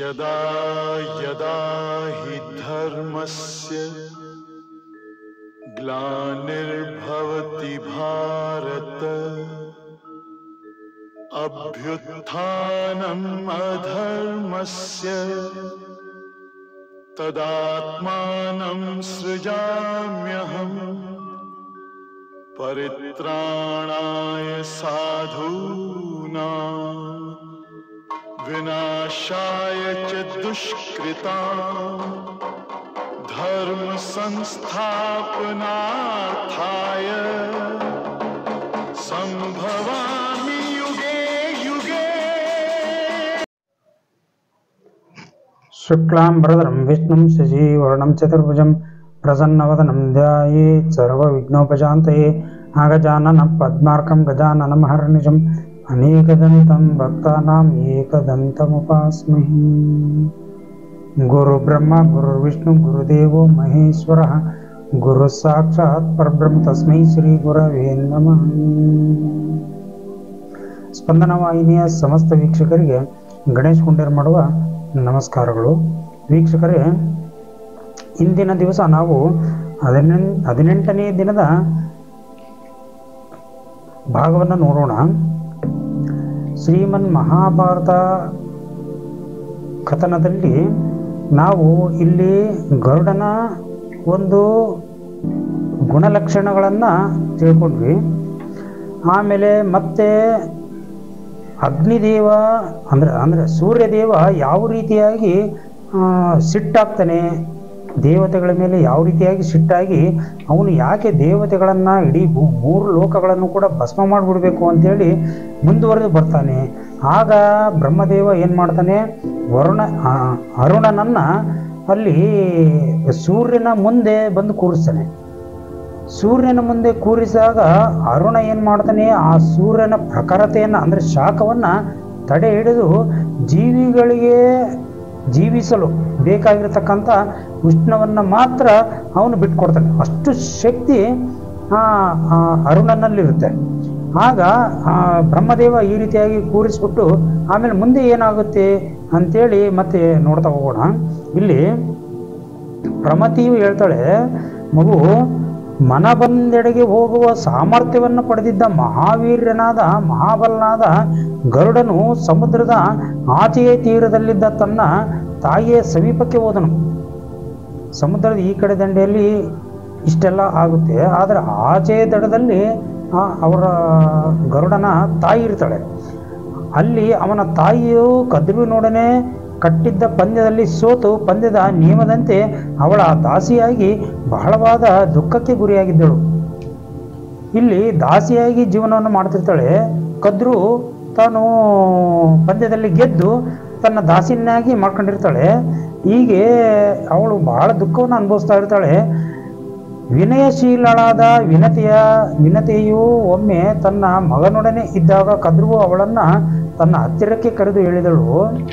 यदा यदा हि धर्मस्य ग्लानिर्भवति भारत अभ्युत्थानम् अधर्मस्य तदात्मानं सृजाम्यहम् परित्राणाय साधूनां विनाशाय च दुष्कृता धर्म संस्थापनार्थाय संभवामि युगे युगे शुक्लाम्बरधरं विष्णुं शशिवर्णं चतुर्भुजं प्रसन्नवदनं ध्यायेत् सर्वविघ्नोपशान्तये आगजाननं पद्मार्कं गजाननं हर्निशम् अनेकदन्तं भक्तानाम् एकदन्तमुपास्महे गुरुब्रह्मा गुरुर्विष्णु गुरुदेवो महेश्वरः गुरुः साक्षात् परब्रह्म तस्मै ಶ್ರೀಗುರವೇ ನಮಃ ಸ್ಪಂದನ ವಾಹಿನಿಯ ಸಮಸ್ತ ವೀಕ್ಷಕರಿಗೆ ಗಣೇಶ್ ಕುಂಡೇರ್ ಮಾಡುವ ನಮಸ್ಕಾರಗಳು ವೀಕ್ಷಕರೇ ಇಂದಿನ ದಿವಸ ನಾವು ಹದಿನೆಂ ಹದಿನೆಂಟನೇ ದಿನದ ಭಾಗವನ್ನು ನೋಡೋಣ ಶ್ರೀಮನ್ ಮಹಾಭಾರತ ಕಥನದಲ್ಲಿ ನಾವು ಇಲ್ಲಿ ಗರುಡನ ಒಂದು ಗುಣಲಕ್ಷಣಗಳನ್ನು ತಿಳ್ಕೊಂಡ್ವಿ ಆಮೇಲೆ ಮತ್ತೆ ಅಗ್ನಿದೇವ ಅಂದರೆ ಅಂದರೆ ಸೂರ್ಯದೇವ ಯಾವ ರೀತಿಯಾಗಿ ಆ, ಸಿಟ್ಟಾಗ್ತಾನೆ ದೇವತೆಗಳ ಮೇಲೆ ಯಾವ ರೀತಿಯಾಗಿ ಸಿಟ್ಟಾಗಿ ಅವನು ಯಾಕೆ ದೇವತೆಗಳನ್ನು ಇಡೀ ಭೂ ಮೂರು ಲೋಕಗಳನ್ನು ಕೂಡ ಭಸ್ಮ ಮಾಡಿಬಿಡ್ಬೇಕು ಅಂತೇಳಿ ಮುಂದುವರೆದು ಬರ್ತಾನೆ ಆಗ ಬ್ರಹ್ಮದೇವ ಏನು ಮಾಡ್ತಾನೆ ವರುಣ ಆ, ಅರುಣನನ್ನು ಅಲ್ಲಿ ಸೂರ್ಯನ ಮುಂದೆ ಬಂದು ಕೂರಿಸ್ತಾನೆ ಸೂರ್ಯನ ಮುಂದೆ ಕೂರಿಸಿದಾಗ ಅರುಣ ಏನು ಮಾಡ್ತಾನೆ ಆ ಸೂರ್ಯನ ಪ್ರಖರತೆಯನ್ನು ಅಂದರೆ ಶಾಖವನ್ನು ತಡೆ ಹಿಡಿದು ಜೀವಿಗಳಿಗೆ ಜೀವಿಸಲು ಬೇಕಾಗಿರತಕ್ಕಂಥ ಉಷ್ಣವನ್ನು ಮಾತ್ರ ಅವನು ಬಿಟ್ಕೊಡ್ತಾನೆ ಅಷ್ಟು ಶಕ್ತಿ ಆ ಆ ಅರುಣನಲ್ಲಿರುತ್ತೆ ಆಗ ಆ ಬ್ರಹ್ಮದೇವ ಈ ರೀತಿಯಾಗಿ ಕೂರಿಸ್ಬಿಟ್ಟು ಆಮೇಲೆ ಮುಂದೆ ಏನಾಗುತ್ತೆ ಅಂತೇಳಿ ಮತ್ತೆ ನೋಡ್ತಾ ಹೋಗೋಣ ಇಲ್ಲಿ ಪ್ರಮತಿಯು ಹೇಳ್ತಾಳೆ ಮಗು ಮನ ಬಂದೆಡೆಗೆ ಹೋಗುವ ಸಾಮರ್ಥ್ಯವನ್ನು ಪಡೆದಿದ್ದ ಮಹಾವೀರ್ಯನಾದ ಮಹಾಬಲನಾದ ಗರುಡನು ಸಮುದ್ರದ ಆಚೆಯ ತೀರದಲ್ಲಿದ್ದ ತನ್ನ ತಾಯಿಯ ಸಮೀಪಕ್ಕೆ ಹೋದನು ಸಮುದ್ರದ ಈ ಕಡೆ ದಂಡೆಯಲ್ಲಿ ಇಷ್ಟೆಲ್ಲ ಆಗುತ್ತೆ ಆದರೆ ಆಚೆಯ ದಡದಲ್ಲಿ ಆ ಅವರ ಗರುಡನ ತಾಯಿ ಇರ್ತಾಳೆ ಅಲ್ಲಿ ಅವನ ತಾಯಿಯು ಕದ್ರುವಿನೊಡನೆ ಕಟ್ಟಿದ್ದ ಪಂದ್ಯದಲ್ಲಿ ಸೋತು ಪಂದ್ಯದ ನಿಯಮದಂತೆ ಅವಳ ದಾಸಿಯಾಗಿ ಬಹಳವಾದ ದುಃಖಕ್ಕೆ ಗುರಿಯಾಗಿದ್ದಳು ಇಲ್ಲಿ ದಾಸಿಯಾಗಿ ಜೀವನವನ್ನು ಮಾಡ್ತಿರ್ತಾಳೆ ಕದ್ರು ತಾನು ಪಂದ್ಯದಲ್ಲಿ ಗೆದ್ದು ತನ್ನ ದಾಸಿಯನ್ನಾಗಿ ಮಾಡ್ಕೊಂಡಿರ್ತಾಳೆ ಹೀಗೆ ಅವಳು ಬಹಳ ದುಃಖವನ್ನು ಅನುಭವಿಸ್ತಾ ಇರ್ತಾಳೆ ವಿನಯಶೀಲಳಾದ ವಿನತೆಯ ವಿನತೆಯು ಒಮ್ಮೆ ತನ್ನ ಮಗನೊಡನೆ ಇದ್ದಾಗ ಕದ್ರುವು ಅವಳನ್ನು ತನ್ನ ಹತ್ತಿರಕ್ಕೆ ಕರೆದು ಹೇಳಿದಳು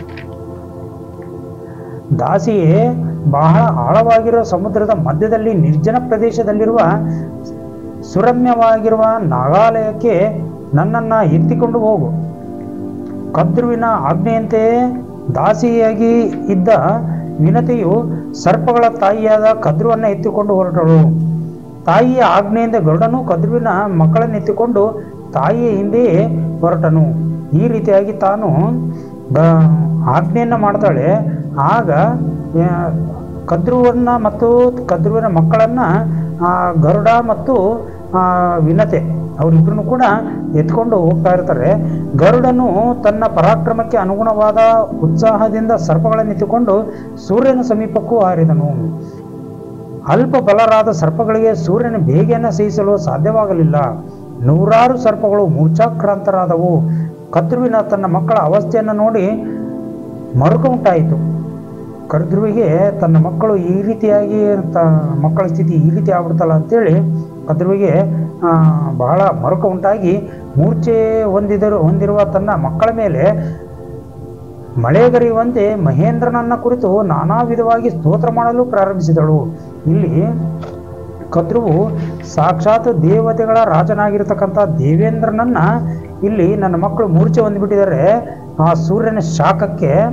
ದಾಸಿಯೇ ಬಹಳ ಆಳವಾಗಿರುವ ಸಮುದ್ರದ ಮಧ್ಯದಲ್ಲಿ ನಿರ್ಜನ ಪ್ರದೇಶದಲ್ಲಿರುವ ಸುರಮ್ಯವಾಗಿರುವ ನಾಗಾಲಯಕ್ಕೆ ನನ್ನನ್ನು ಎತ್ತಿಕೊಂಡು ಹೋಗು ಕದ್ರುವಿನ ಆಜ್ಞೆಯಂತೆ ದಾಸಿಯಾಗಿ ಇದ್ದ ವಿನತೆಯು ಸರ್ಪಗಳ ತಾಯಿಯಾದ ಕದ್ರುವನ್ನು ಎತ್ತಿಕೊಂಡು ಹೊರಟಳು ತಾಯಿಯ ಆಜ್ಞೆಯಿಂದ ಗರುಡನು ಕದ್ರುವಿನ ಮಕ್ಕಳನ್ನು ಎತ್ತಿಕೊಂಡು ತಾಯಿಯ ಹಿಂದೆಯೇ ಹೊರಟನು ಈ ರೀತಿಯಾಗಿ ತಾನು ಬ- ಆಜ್ಞೆಯನ್ನು ಮಾಡ್ತಾಳೆ ಆಗ ಆ, ಕದ್ರುವನ್ನು ಮತ್ತು ಕದ್ರುವಿನ ಮಕ್ಕಳನ್ನು ಆ, ಗರುಡ ಮತ್ತು ಆ, ವಿನತೆ ಅವರಿಬ್ಬರನ್ನು ಕೂಡ ಎತ್ಕೊಂಡು ಹೋಗ್ತಾ ಇರ್ತಾರೆ ಗರುಡನು ತನ್ನ ಪರಾಕ್ರಮಕ್ಕೆ ಅನುಗುಣವಾದ ಉತ್ಸಾಹದಿಂದ ಸರ್ಪಗಳನ್ನು ಎತ್ತಿಕೊಂಡು ಸೂರ್ಯನ ಸಮೀಪಕ್ಕೂ ಹಾರಿದನು ಅಲ್ಪ ಬಲರಾದ ಸರ್ಪಗಳಿಗೆ ಸೂರ್ಯನ ಬೇಗೆಯನ್ನು ಸಹಿಸಲು ಸಾಧ್ಯವಾಗಲಿಲ್ಲ ನೂರಾರು ಸರ್ಪಗಳು ಮೂರ್ಛಾಕ್ರಾಂತರಾದವು ಕದ್ರುವಿನ ತನ್ನ ಮಕ್ಕಳ ಅವಸ್ಥೆಯನ್ನು ನೋಡಿ ಮರುಕ ಉಂಟಾಯಿತು ಕದ್ರುವಿಗೆ ತನ್ನ ಮಕ್ಕಳು ಈ ರೀತಿಯಾಗಿ ತ ಮಕ್ಕಳ ಸ್ಥಿತಿ ಈ ರೀತಿ ಆಗ್ಬಿಡ್ತಲ್ಲ ಅಂತೇಳಿ ಕದ್ರುವಿಗೆ ಆ, ಬಹಳ ಮರುಕ ಉಂಟಾಗಿ ಮೂರ್ಛೆ ಹೊಂದಿದರು ಹೊಂದಿರುವ ತನ್ನ ಮಕ್ಕಳ ಮೇಲೆ ಮಳೆಗರೆಯುವಂತೆ ಮಹೇಂದ್ರನನ್ನ ಕುರಿತು ನಾನಾ ವಿಧವಾಗಿ ಸ್ತೋತ್ರ ಮಾಡಲು ಪ್ರಾರಂಭಿಸಿದಳು ಇಲ್ಲಿ ಕದ್ರುವು ಸಾಕ್ಷಾತ್ ದೇವತೆಗಳ ರಾಜನಾಗಿರ್ತಕ್ಕಂಥ ದೇವೇಂದ್ರನನ್ನ ಇಲ್ಲಿ ನನ್ನ ಮಕ್ಕಳು ಮೂರ್ಛೆ ಹೊಂದಿಬಿಟ್ಟಿದ್ದಾರೆ ಆ ಸೂರ್ಯನ ಶಾಖಕ್ಕೆ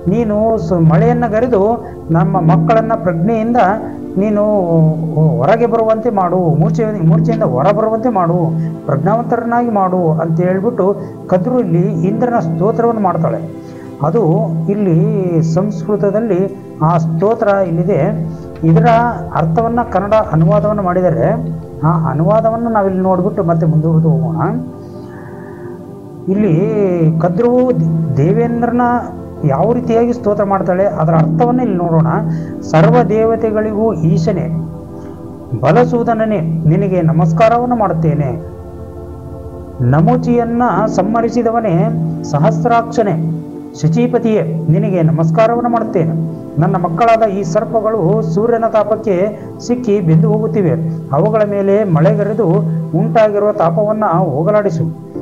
ನೀನು ಸು ಮಳೆಯನ್ನು ಗರೆದು ನಮ್ಮ ಮಕ್ಕಳನ್ನು ಪ್ರಜ್ಞೆಯಿಂದ ನೀನು ಹೊರಗೆ ಬರುವಂತೆ ಮಾಡು ಮೂರ್ಛೆ ಮೂರ್ಛೆಯಿಂದ ಹೊರ ಬರುವಂತೆ ಮಾಡು ಪ್ರಜ್ಞಾವಂತರನ್ನಾಗಿ ಮಾಡು ಅಂತ ಹೇಳ್ಬಿಟ್ಟು ಕದ್ರು ಇಲ್ಲಿ ಇಂದ್ರನ ಸ್ತೋತ್ರವನ್ನು ಮಾಡ್ತಾಳೆ ಅದು ಇಲ್ಲಿ ಸಂಸ್ಕೃತದಲ್ಲಿ ಆ ಸ್ತೋತ್ರ ಇಲ್ಲಿದೆ ಇದರ ಅರ್ಥವನ್ನು ಕನ್ನಡ ಅನುವಾದವನ್ನು ಮಾಡಿದರೆ ಆ ಅನುವಾದವನ್ನು ನಾವಿಲ್ಲಿ ನೋಡಿಬಿಟ್ಟು ಮತ್ತೆ ಮುಂದುವರೆದು ಹೋಗೋಣ ಇಲ್ಲಿ ಕದ್ರುವು ದೇವೇಂದ್ರನ ಯಾವ ರೀತಿಯಾಗಿ ಸ್ತೋತ್ರ ಮಾಡ್ತಾಳೆ ಅದರ ಅರ್ಥವನ್ನು ಇಲ್ಲಿ ನೋಡೋಣ ಸರ್ವ ದೇವತೆಗಳಿಗೂ ಈಶನೇ ಬಲಸೂದನನೇ ನಿನಗೆ ನಮಸ್ಕಾರವನ್ನು ಮಾಡುತ್ತೇನೆ ನಮೋಚಿಯನ್ನ ಸಂಹರಿಸಿದವನೇ ಸಹಸ್ರಾಕ್ಷನೇ ಶಚೀಪತಿಯೇ ನಿನಗೆ ನಮಸ್ಕಾರವನ್ನು ಮಾಡುತ್ತೇನೆ ನನ್ನ ಮಕ್ಕಳಾದ ಈ ಸರ್ಪಗಳು ಸೂರ್ಯನ ತಾಪಕ್ಕೆ ಸಿಕ್ಕಿ ಬೆಂದು ಹೋಗುತ್ತಿವೆ ಅವುಗಳ ಮೇಲೆ ಮಳೆಗರೆದು ಉಂಟಾಗಿರುವ ತಾಪವನ್ನು ಹೋಗಲಾಡಿಸು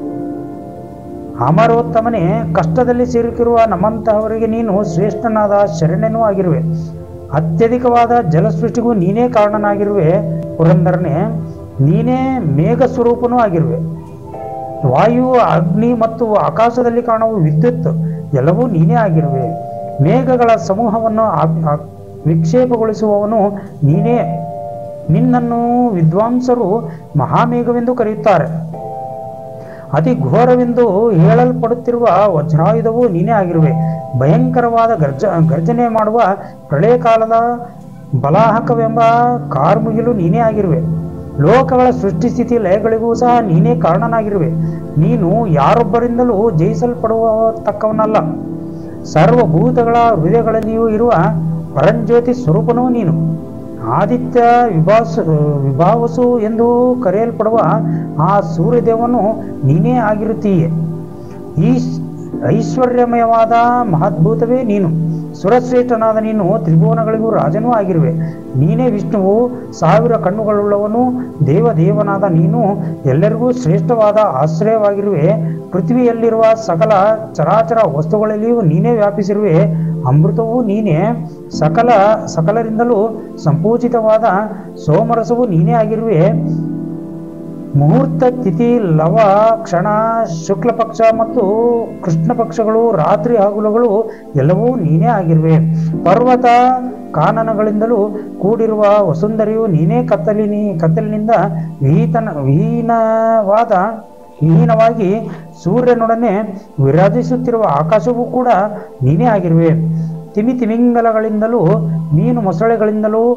ಅಮರೋತ್ತಮನೇ ಕಷ್ಟದಲ್ಲಿ ಸಿಲುಕಿರುವ ನಮ್ಮಂತಹವರಿಗೆ ನೀನು ಶ್ರೇಷ್ಠನಾದ ಶರಣನೂ ಆಗಿರುವೆ ಅತ್ಯಧಿಕವಾದ ಜಲಸೃಷ್ಟಿಗೂ ನೀನೇ ಕಾರಣನಾಗಿರುವೆ ಪುರಂದರನೇ ನೀನೇ ಮೇಘ ಸ್ವರೂಪನೂ ಆಗಿರುವೆ ವಾಯು ಅಗ್ನಿ ಮತ್ತು ಆಕಾಶದಲ್ಲಿ ಕಾಣುವ ವಿದ್ಯುತ್ ಎಲ್ಲವೂ ನೀನೇ ಆಗಿರುವೆ ಮೇಘಗಳ ಸಮೂಹವನ್ನು ಆ- ಆ- ವಿಕ್ಷೇಪಗೊಳಿಸುವವನು ನೀನೇ ನಿನ್ನನ್ನು ವಿದ್ವಾಂಸರು ಮಹಾಮೇಘವೆಂದು ಕರೆಯುತ್ತಾರೆ ಅತಿ ಘೋರವೆಂದು ಹೇಳಲ್ಪಡುತ್ತಿರುವ ವಜ್ರಾಯುಧವು ನೀನೇ ಆಗಿರುವೆ ಭಯಂಕರವಾದ ಗರ್ಜ ಗರ್ಜನೆ ಮಾಡುವ ಪ್ರಳಯ ಕಾಲದ ಬಲಾಹಕವೆಂಬ ಕಾರ್ಮುಗಿಲು ನೀನೇ ಆಗಿರುವೆ ಲೋಕಗಳ ಸೃಷ್ಟಿ ಸ್ಥಿತಿ ಲಯಗಳಿಗೂ ಸಹ ನೀನೇ ಕಾರಣನಾಗಿರುವೆ ನೀನು ಯಾರೊಬ್ಬರಿಂದಲೂ ಜಯಿಸಲ್ಪಡುವ ತಕ್ಕವನಲ್ಲ ಸರ್ವಭೂತಗಳ ಹೃದಯಗಳಲ್ಲಿಯೂ ಇರುವ ಪರಂಜ್ಯೋತಿ ಸ್ವರೂಪನೂ ನೀನು ಆದಿತ್ಯ ವಿಭಾಸ ವಿಭಾವಸು ಎಂದು ಕರೆಯಲ್ಪಡುವ ಆ ಸೂರ್ಯದೇವನು ನೀನೇ ಆಗಿರುತ್ತೀಯೆ ಈ ಐಶ್ವರ್ಯಮಯವಾದ ಮಹದ್ಭೂತವೇ ನೀನು ಸುರಶ್ರೇಷ್ಠನಾದ ನೀನು ತ್ರಿಭುವನಗಳಿಗೂ ರಾಜನೂ ಆಗಿರುವೆ ನೀನೇ ವಿಷ್ಣುವು ಸಾವಿರ ಕಣ್ಣುಗಳುಳ್ಳವನು ದೇವದೇವನಾದ ನೀನು ಎಲ್ಲರಿಗೂ ಶ್ರೇಷ್ಠವಾದ ಆಶ್ರಯವಾಗಿರುವೆ ಪೃಥ್ವಿಯಲ್ಲಿರುವ ಸಕಲ ಚರಾಚರ ವಸ್ತುಗಳಲ್ಲಿಯೂ ನೀನೇ ವ್ಯಾಪಿಸಿರುವೆ ಅಮೃತವೂ ನೀನೇ ಸಕಲ ಸಕಲರಿಂದಲೂ ಸಂಪೂಜಿತವಾದ ಸೋಮರಸವು ನೀನೇ ಆಗಿರುವೆ ಮುಹೂರ್ತ ತಿಥಿ ಲವ ಕ್ಷಣ ಶುಕ್ಲ ಪಕ್ಷ ಮತ್ತು ಕೃಷ್ಣ ಪಕ್ಷಗಳು ರಾತ್ರಿ ಹಗಲುಗಳು ಎಲ್ಲವೂ ನೀನೇ ಆಗಿರುವೆ ಪರ್ವತ ಕಾನನಗಳಿಂದಲೂ ಕೂಡಿರುವ ವಸುಂಧರಿಯು ನೀನೇ ಕತ್ತಲಿನಿ ಕತ್ತಲಿನಿಂದ ವಿಹೀತನ ವಿಹೀನವಾದ ವಿಹೀನವಾಗಿ ಸೂರ್ಯನೊಡನೆ ವಿರಾಜಿಸುತ್ತಿರುವ ಆಕಾಶವೂ ಕೂಡ ನೀನೇ ಆಗಿರುವೆ ತಿಮಿ ತಿಮಿಂಗಲಗಳಿಂದಲೂ ಮೀನು ಮೊಸಳೆಗಳಿಂದಲೂ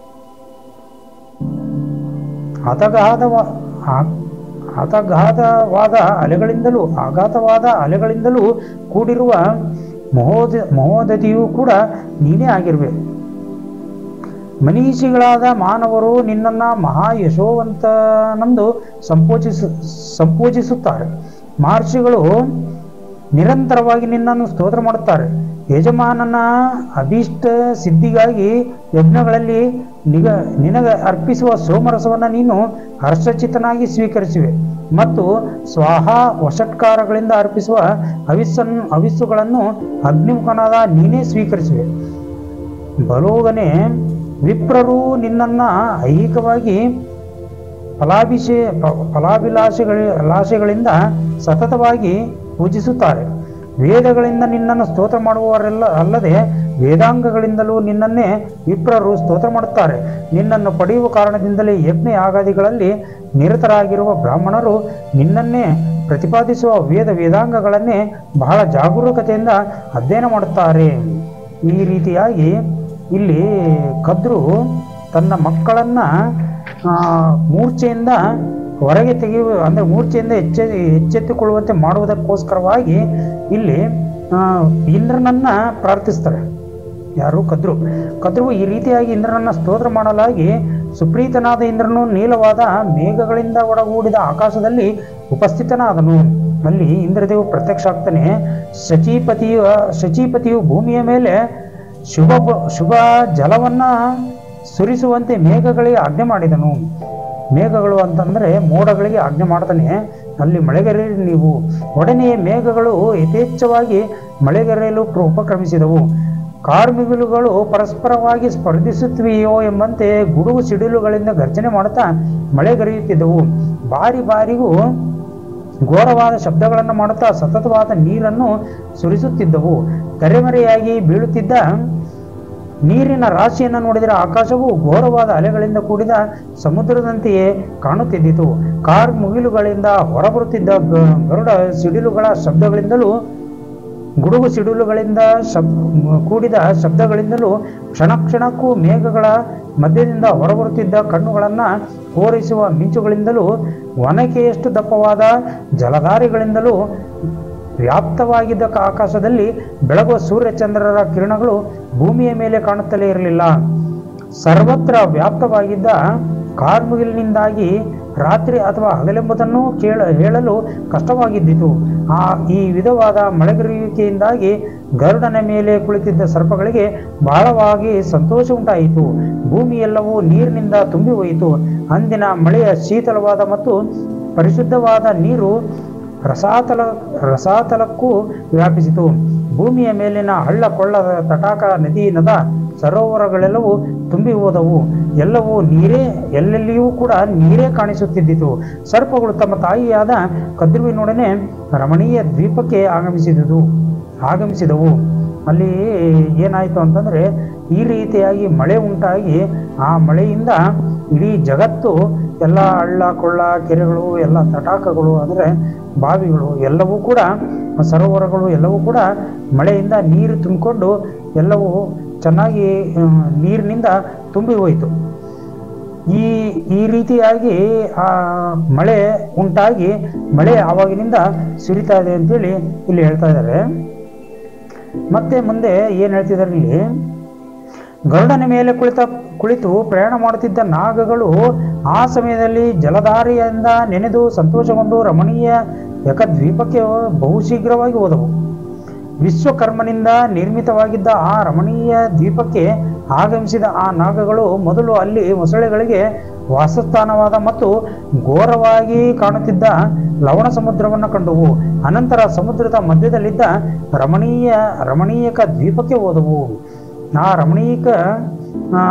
ಹತಗಾಧವ ಆ- ಹತಗಾಧವಾದ ಅಲೆಗಳಿಂದಲೂ ಆಘಾತವಾದ ಅಲೆಗಳಿಂದಲೂ ಕೂಡಿರುವ ಮಹೋದ ಮಹೋದತಿಯೂ ಕೂಡ ನೀನೇ ಆಗಿರುವೆ ಮನೀಷಿಗಳಾದ ಮಾನವರು ನಿನ್ನನ್ನು ಮಹಾ ಯಶೋವಂತನೆಂದು ಸಂಪೂಜಿಸು ಸಂಪೂಜಿಸುತ್ತಾರೆ ಮಹರ್ಷಿಗಳು ನಿರಂತರವಾಗಿ ನಿನ್ನನ್ನು ಸ್ತೋತ್ರ ಮಾಡುತ್ತಾರೆ ಯಜಮಾನನ ಅಭೀಷ್ಟ ಸಿದ್ಧಿಗಾಗಿ ಯಜ್ಞಗಳಲ್ಲಿ ನಿಗ ನಿನಗೆ ಅರ್ಪಿಸುವ ಸೋಮರಸವನ್ನು ನೀನು ಹರ್ಷಚಿತ್ತನಾಗಿ ಸ್ವೀಕರಿಸಿವೆ ಮತ್ತು ಸ್ವಾಹ ವಷಟ್ಕಾರಗಳಿಂದ ಅರ್ಪಿಸುವ ಹವಿಸ್ಸನ್ನು ಹವಿಸ್ಸುಗಳನ್ನು ಅಗ್ನಿಮುಖನಾದ ನೀನೇ ಸ್ವೀಕರಿಸಿವೆ ಬಲೋಗನೆ ವಿಪ್ರರು ನಿನ್ನನ್ನು ಐಹಿಕವಾಗಿ ಫಲಾಭಿಷೇ ಪ- ಫಲಾಭಿಲಾಷೆಗಳ ಲಾಷೆಗಳಿಂದ ಸತತವಾಗಿ ಪೂಜಿಸುತ್ತಾರೆ ವೇದಗಳಿಂದ ನಿನ್ನನ್ನು ಸ್ತೋತ್ರ ಮಾಡುವವರೆಲ್ಲ ಅಲ್ಲದೆ ವೇದಾಂಗಗಳಿಂದಲೂ ನಿನ್ನನ್ನೇ ವಿಪ್ರರು ಸ್ತೋತ್ರ ಮಾಡುತ್ತಾರೆ ನಿನ್ನನ್ನು ಪಡೆಯುವ ಕಾರಣದಿಂದಲೇ ಯಜ್ಞ ಯಾಗಾದಿಗಳಲ್ಲಿ ನಿರತರಾಗಿರುವ ಬ್ರಾಹ್ಮಣರು ನಿನ್ನನ್ನೇ ಪ್ರತಿಪಾದಿಸುವ ವೇದ ವೇದಾಂಗಗಳನ್ನೇ ಬಹಳ ಜಾಗರೂಕತೆಯಿಂದ ಅಧ್ಯಯನ ಮಾಡುತ್ತಾರೆ ಈ ರೀತಿಯಾಗಿ ಇಲ್ಲಿ ಕದ್ರು ತನ್ನ ಮಕ್ಕಳನ್ನ ಆ, ಮೂರ್ಛೆಯಿಂದ ಹೊರಗೆ ತೆಗೆಯುವ ಅಂದರೆ ಮೂರ್ಛೆಯಿಂದ ಎಚ್ಚ ಎಚ್ಚೆತ್ತುಕೊಳ್ಳುವಂತೆ ಮಾಡುವುದಕ್ಕೋಸ್ಕರವಾಗಿ ಇಲ್ಲಿ ಆ, ಇಂದ್ರನನ್ನ ಪ್ರಾರ್ಥಿಸ್ತಾರೆ ಯಾರು ಕದ್ರು ಕದ್ರು ಈ ರೀತಿಯಾಗಿ ಇಂದ್ರನನ್ನ ಸ್ತೋತ್ರ ಮಾಡಲಾಗಿ ಸುಪ್ರೀತನಾದ ಇಂದ್ರನು ನೀಲವಾದ ಮೇಘಗಳಿಂದ ಒಡಗೂಡಿದ ಆಕಾಶದಲ್ಲಿ ಉಪಸ್ಥಿತನಾದನು ಅಲ್ಲಿ ಇಂದ್ರದೇವು ಪ್ರತ್ಯಕ್ಷ ಆಗ್ತಾನೆ ಶಚೀಪತಿಯು ಶಚೀಪತಿಯು ಭೂಮಿಯ ಮೇಲೆ ಶುಭ ಶುಭ ಜಲವನ್ನ ಸುರಿಸುವಂತೆ ಮೇಘಗಳಿಗೆ ಆಜ್ಞೆ ಮಾಡಿದನು ಮೇಘಗಳು ಅಂತಂದ್ರೆ ಮೋಡಗಳಿಗೆ ಆಜ್ಞೆ ಮಾಡ್ತಾನೆ ಅಲ್ಲಿ ಮಳೆಗರೆಯಲು ನೀವು ಒಡನೆಯೇ ಮೇಘಗಳು ಯಥೇಚ್ಛವಾಗಿ ಮಳೆಗರೆಯಲು ಪ್ರ- ಉಪಕ್ರಮಿಸಿದವು ಕಾರ್ಮಿಕರುಗಳು ಪರಸ್ಪರವಾಗಿ ಸ್ಪರ್ಧಿಸುತ್ತಿವೆಯೋ ಎಂಬಂತೆ ಗುಡುಗು ಸಿಡಿಲುಗಳಿಂದ ಗರ್ಜನೆ ಮಾಡುತ್ತಾ ಮಳೆಗರೆಯುತ್ತಿದ್ದವು ಬಾರಿ ಬಾರಿಗೂ ಘೋರವಾದ ಶಬ್ದಗಳನ್ನು ಮಾಡುತ್ತಾ ಸತತವಾದ ನೀರನ್ನು ಸುರಿಸುತ್ತಿದ್ದವು ತೆರೆಮರೆಯಾಗಿ ಬೀಳುತ್ತಿದ್ದ ನೀರಿನ ರಾಶಿಯನ್ನು ನೋಡಿದರೆ ಆಕಾಶವು ಘೋರವಾದ ಅಲೆಗಳಿಂದ ಕೂಡಿದ ಸಮುದ್ರದಂತೆಯೇ ಕಾಣುತ್ತಿದ್ದಿತು ಕಾರ್ ಮುಗಿಲುಗಳಿಂದ ಹೊರಬರುತ್ತಿದ್ದ ಗ- ಗರುಡ ಸಿಡಿಲುಗಳ ಶಬ್ದಗಳಿಂದಲೂ ಗುಡುಗು ಸಿಡಿಲುಗಳಿಂದ ಶಬ್ ಕೂಡಿದ ಶಬ್ದಗಳಿಂದಲೂ ಕ್ಷಣ ಕ್ಷಣಕ್ಕೂ ಮೇಘಗಳ ಮಧ್ಯದಿಂದ ಹೊರಬರುತ್ತಿದ್ದ ಕಣ್ಣುಗಳನ್ನು ಕೋರಿಸುವ ಮಿಂಚುಗಳಿಂದಲೂ ಒನಕೆಯಷ್ಟು ದಪ್ಪವಾದ ಜಲಧಾರಿಗಳಿಂದಲೂ ವ್ಯಾಪ್ತವಾಗಿದ್ದ ಕ- ಆಕಾಶದಲ್ಲಿ ಬೆಳಗುವ ಸೂರ್ಯಚಂದ್ರರ ಕಿರಣಗಳು ಭೂಮಿಯ ಮೇಲೆ ಕಾಣುತ್ತಲೇ ಇರಲಿಲ್ಲ ಸರ್ವತ್ರ ವ್ಯಾಪ್ತವಾಗಿದ್ದ ಕಾರ್ಮುಗಿಲಿನಿಂದಾಗಿ ರಾತ್ರಿ ಅಥವಾ ಹಗಲೆಂಬುದನ್ನು ಕೇಳ ಹೇಳಲು ಕಷ್ಟವಾಗಿದ್ದಿತು ಆ ಈ ವಿಧವಾದ ಮಳೆಗರಿಯುವಿಕೆಯಿಂದಾಗಿ ಗರುಡನ ಮೇಲೆ ಕುಳಿತಿದ್ದ ಸರ್ಪಗಳಿಗೆ ಬಹಳವಾಗಿ ಸಂತೋಷ ಉಂಟಾಯಿತು ಭೂಮಿಯೆಲ್ಲವೂ ನೀರಿನಿಂದ ತುಂಬಿ ಹೋಯಿತು ಅಂದಿನ ಮಳೆಯ ಶೀತಲವಾದ ಮತ್ತು ಪರಿಶುದ್ಧವಾದ ನೀರು ರಸಾತಲ ರಸಾತಲಕ್ಕೂ ವ್ಯಾಪಿಸಿತು ಭೂಮಿಯ ಮೇಲಿನ ಹಳ್ಳ ಕೊಳ್ಳದ ತಟಾಕ ನದಿ ನದ ಸರೋವರಗಳೆಲ್ಲವೂ ತುಂಬಿ ಹೋದವು ಎಲ್ಲವೂ ನೀರೇ ಎಲ್ಲೆಲ್ಲಿಯೂ ಕೂಡ ನೀರೇ ಕಾಣಿಸುತ್ತಿದ್ದಿತು ಸರ್ಪಗಳು ತಮ್ಮ ತಾಯಿಯಾದ ಕದ್ರುವಿನೊಡನೆ ರಮಣೀಯ ದ್ವೀಪಕ್ಕೆ ಆಗಮಿಸಿದುದು ಆಗಮಿಸಿದವು ಅಲ್ಲಿ ಏನಾಯಿತು ಅಂತಂದರೆ ಈ ರೀತಿಯಾಗಿ ಮಳೆ ಉಂಟಾಗಿ ಆ ಮಳೆಯಿಂದ ಇಡೀ ಜಗತ್ತು ಎಲ್ಲ ಹಳ್ಳ ಕೊಳ್ಳ ಕೆರೆಗಳು ಎಲ್ಲ ತಟಾಕಗಳು ಅಂದರೆ ಬಾವಿಗಳು ಎಲ್ಲವೂ ಕೂಡ ಸರೋವರಗಳು ಎಲ್ಲವೂ ಕೂಡ ಮಳೆಯಿಂದ ನೀರು ತುಂಬಿಕೊಂಡು ಎಲ್ಲವೂ ಚೆನ್ನಾಗಿ ಆ, ನೀರಿನಿಂದ ತುಂಬಿ ಹೋಯಿತು ಈ ಈ ರೀತಿಯಾಗಿ ಆ ಮಳೆ ಉಂಟಾಗಿ ಮಳೆ ಆವಾಗಿನಿಂದ ಸುರಿತಾ ಇದೆ ಅಂತೇಳಿ ಇಲ್ಲಿ ಹೇಳ್ತಾ ಇದ್ದಾರೆ ಮತ್ತೆ ಮುಂದೆ ಏನು ಹೇಳ್ತಿದ್ದಾರೆ ಇಲ್ಲಿ ಗರುಡನ ಮೇಲೆ ಕುಳಿತ ಕುಳಿತು ಪ್ರಯಾಣ ಮಾಡುತ್ತಿದ್ದ ನಾಗಗಳು ಆ ಸಮಯದಲ್ಲಿ ಜಲಧಾರೆಯಿಂದ ನೆನೆದು ಸಂತೋಷಗೊಂಡು ರಮಣೀಯ ಯಕದ್ವೀಪಕ್ಕೆ ಬಹುಶೀಘ್ರವಾಗಿ ಹೋದವು ವಿಶ್ವಕರ್ಮನಿಂದ ನಿರ್ಮಿತವಾಗಿದ್ದ ಆ ರಮಣೀಯ ದ್ವೀಪಕ್ಕೆ ಆಗಮಿಸಿದ ಆ ನಾಗಗಳು ಮೊದಲು ಅಲ್ಲಿ ಮೊಸಳೆಗಳಿಗೆ ವಾಸಸ್ಥಾನವಾದ ಮತ್ತು ಘೋರವಾಗಿ ಕಾಣುತ್ತಿದ್ದ ಲವಣ ಸಮುದ್ರವನ್ನು ಕಂಡುವು ಅನಂತರ ಸಮುದ್ರದ ಮಧ್ಯದಲ್ಲಿದ್ದ ರಮಣೀಯ ರಮಣೀಯಕ ದ್ವೀಪಕ್ಕೆ ಹೋದವು ಆ ರಮಣೀಯಕ ಆ,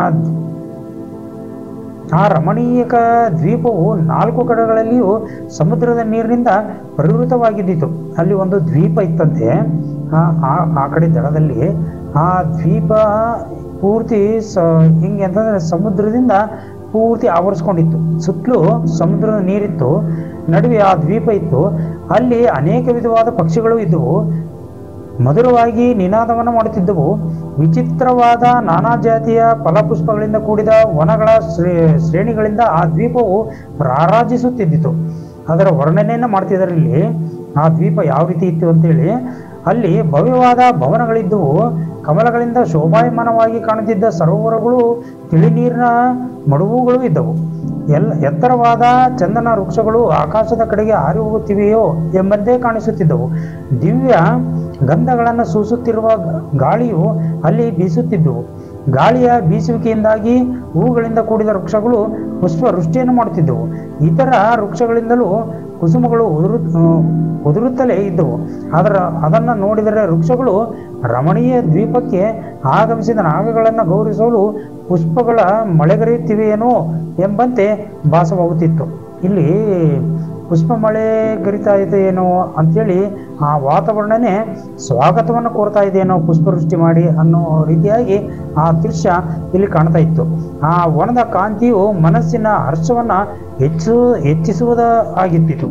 ಆ ರಮಣೀಯಕ ದ್ವೀಪವು ನಾಲ್ಕು ಕಡೆಗಳಲ್ಲಿಯೂ ಸಮುದ್ರದ ನೀರಿನಿಂದ ಪರಿವೃತವಾಗಿದ್ದಿತು ಅಲ್ಲಿ ಒಂದು ದ್ವೀಪ ಇತ್ತಂತೆ ಆ ಆ- ಆ ಕಡೆ ದಡದಲ್ಲಿ ಆ ದ್ವೀಪ ಪೂರ್ತಿ ಸ ಹಿಂಗೆ ಅಂತಂದರೆ ಸಮುದ್ರದಿಂದ ಪೂರ್ತಿ ಆವರಿಸ್ಕೊಂಡಿತ್ತು ಸುತ್ತಲೂ ಸಮುದ್ರದ ನೀರಿತ್ತು ನಡುವೆ ಆ ದ್ವೀಪ ಇತ್ತು ಅಲ್ಲಿ ಅನೇಕ ವಿಧವಾದ ಪಕ್ಷಿಗಳು ಇದ್ದವು ಮಧುರವಾಗಿ ನಿನಾದವನ್ನು ಮಾಡುತ್ತಿದ್ದವು ವಿಚಿತ್ರವಾದ ನಾನಾ ಜಾತಿಯ ಫಲಪುಷ್ಪಗಳಿಂದ ಕೂಡಿದ ವನಗಳ ಶ್ರೇ- ಶ್ರೇಣಿಗಳಿಂದ ಆ ದ್ವೀಪವು ರಾರಾಜಿಸುತ್ತಿದ್ದಿತು ಅದರ ವರ್ಣನೆಯನ್ನು ಮಾಡ್ತಿದ್ದಾರೆ ಇಲ್ಲಿ ಆ ದ್ವೀಪ ಯಾವ ರೀತಿ ಇತ್ತು ಅಂತೇಳಿ ಅಲ್ಲಿ ಭವ್ಯವಾದ ಭವನಗಳಿದ್ದವು ಕಮಲಗಳಿಂದ ಶೋಭಾಯಮಾನವಾಗಿ ಕಾಣುತ್ತಿದ್ದ ಸರೋವರಗಳು ತಿಳಿನೀರಿನ ಮಡುವುಗಳು ಇದ್ದವು ಎಲ್ಲ ಎತ್ತರವಾದ ಚಂದನ ವೃಕ್ಷಗಳು ಆಕಾಶದ ಕಡೆಗೆ ಹಾರಿ ಹೋಗುತ್ತಿವೆಯೋ ಎಂಬಂತೆ ಕಾಣಿಸುತ್ತಿದ್ದವು ದಿವ್ಯ ಗಂಧಗಳನ್ನು ಸೂಸುತ್ತಿರುವ ಗಾಳಿಯು ಅಲ್ಲಿ ಬೀಸುತ್ತಿದ್ದವು ಗಾಳಿಯ ಬೀಸುವಿಕೆಯಿಂದಾಗಿ ಹೂಗಳಿಂದ ಕೂಡಿದ ವೃಕ್ಷಗಳು ಪುಷ್ಪ ವೃಷ್ಟಿಯನ್ನು ಮಾಡುತ್ತಿದ್ದವು ಇತರ ವೃಕ್ಷಗಳಿಂದಲೂ ಕುಸುಮಗಳು ಉದುರು ಉದುರುತ್ತಲೇ ಇದ್ದವು ಅದರ ಅದನ್ನು ನೋಡಿದರೆ ವೃಕ್ಷಗಳು ರಮಣೀಯ ದ್ವೀಪಕ್ಕೆ ಆಗಮಿಸಿದ ನಾಗಗಳನ್ನು ಗೌರವಿಸಲು ಪುಷ್ಪಗಳ ಮಳೆಗರೆಯುತ್ತಿವೆಯೇನೋ ಎಂಬಂತೆ ಭಾಸವಾಗುತ್ತಿತ್ತು ಇಲ್ಲಿ ಪುಷ್ಪ ಮಳೆ ಗರಿತಾ ಇದೆಯೇನೋ ಅಂಥೇಳಿ ಆ ವಾತಾವರಣನೇ ಸ್ವಾಗತವನ್ನು ಕೋರ್ತಾ ಇದೆಯೇನೋ ಪುಷ್ಪವೃಷ್ಟಿ ಮಾಡಿ ಅನ್ನೋ ರೀತಿಯಾಗಿ ಆ ದೃಶ್ಯ ಇಲ್ಲಿ ಕಾಣ್ತಾ ಇತ್ತು ಆ ವನದ ಕಾಂತಿಯು ಮನಸ್ಸಿನ ಹರ್ಷವನ್ನು ಹೆಚ್ಚು ಹೆಚ್ಚಿಸುವುದ ಆಗಿತ್ತಿತು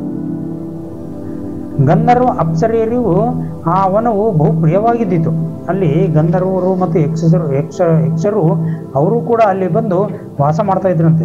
ಗಂಧರ್ವ ಅಪ್ಸರೆಯರಿಗೂ ಆ ವನವು ಬಹು ಪ್ರಿಯವಾಗಿದ್ದಿತು ಅಲ್ಲಿ ಗಂಧರ್ವರು ಮತ್ತು ಯಕ್ಷಸರು ಯಕ್ಷ ಯಕ್ಷರು ಅವರು ಕೂಡ ಅಲ್ಲಿ ಬಂದು ವಾಸ ಮಾಡ್ತಾ ಇದ್ರಂತೆ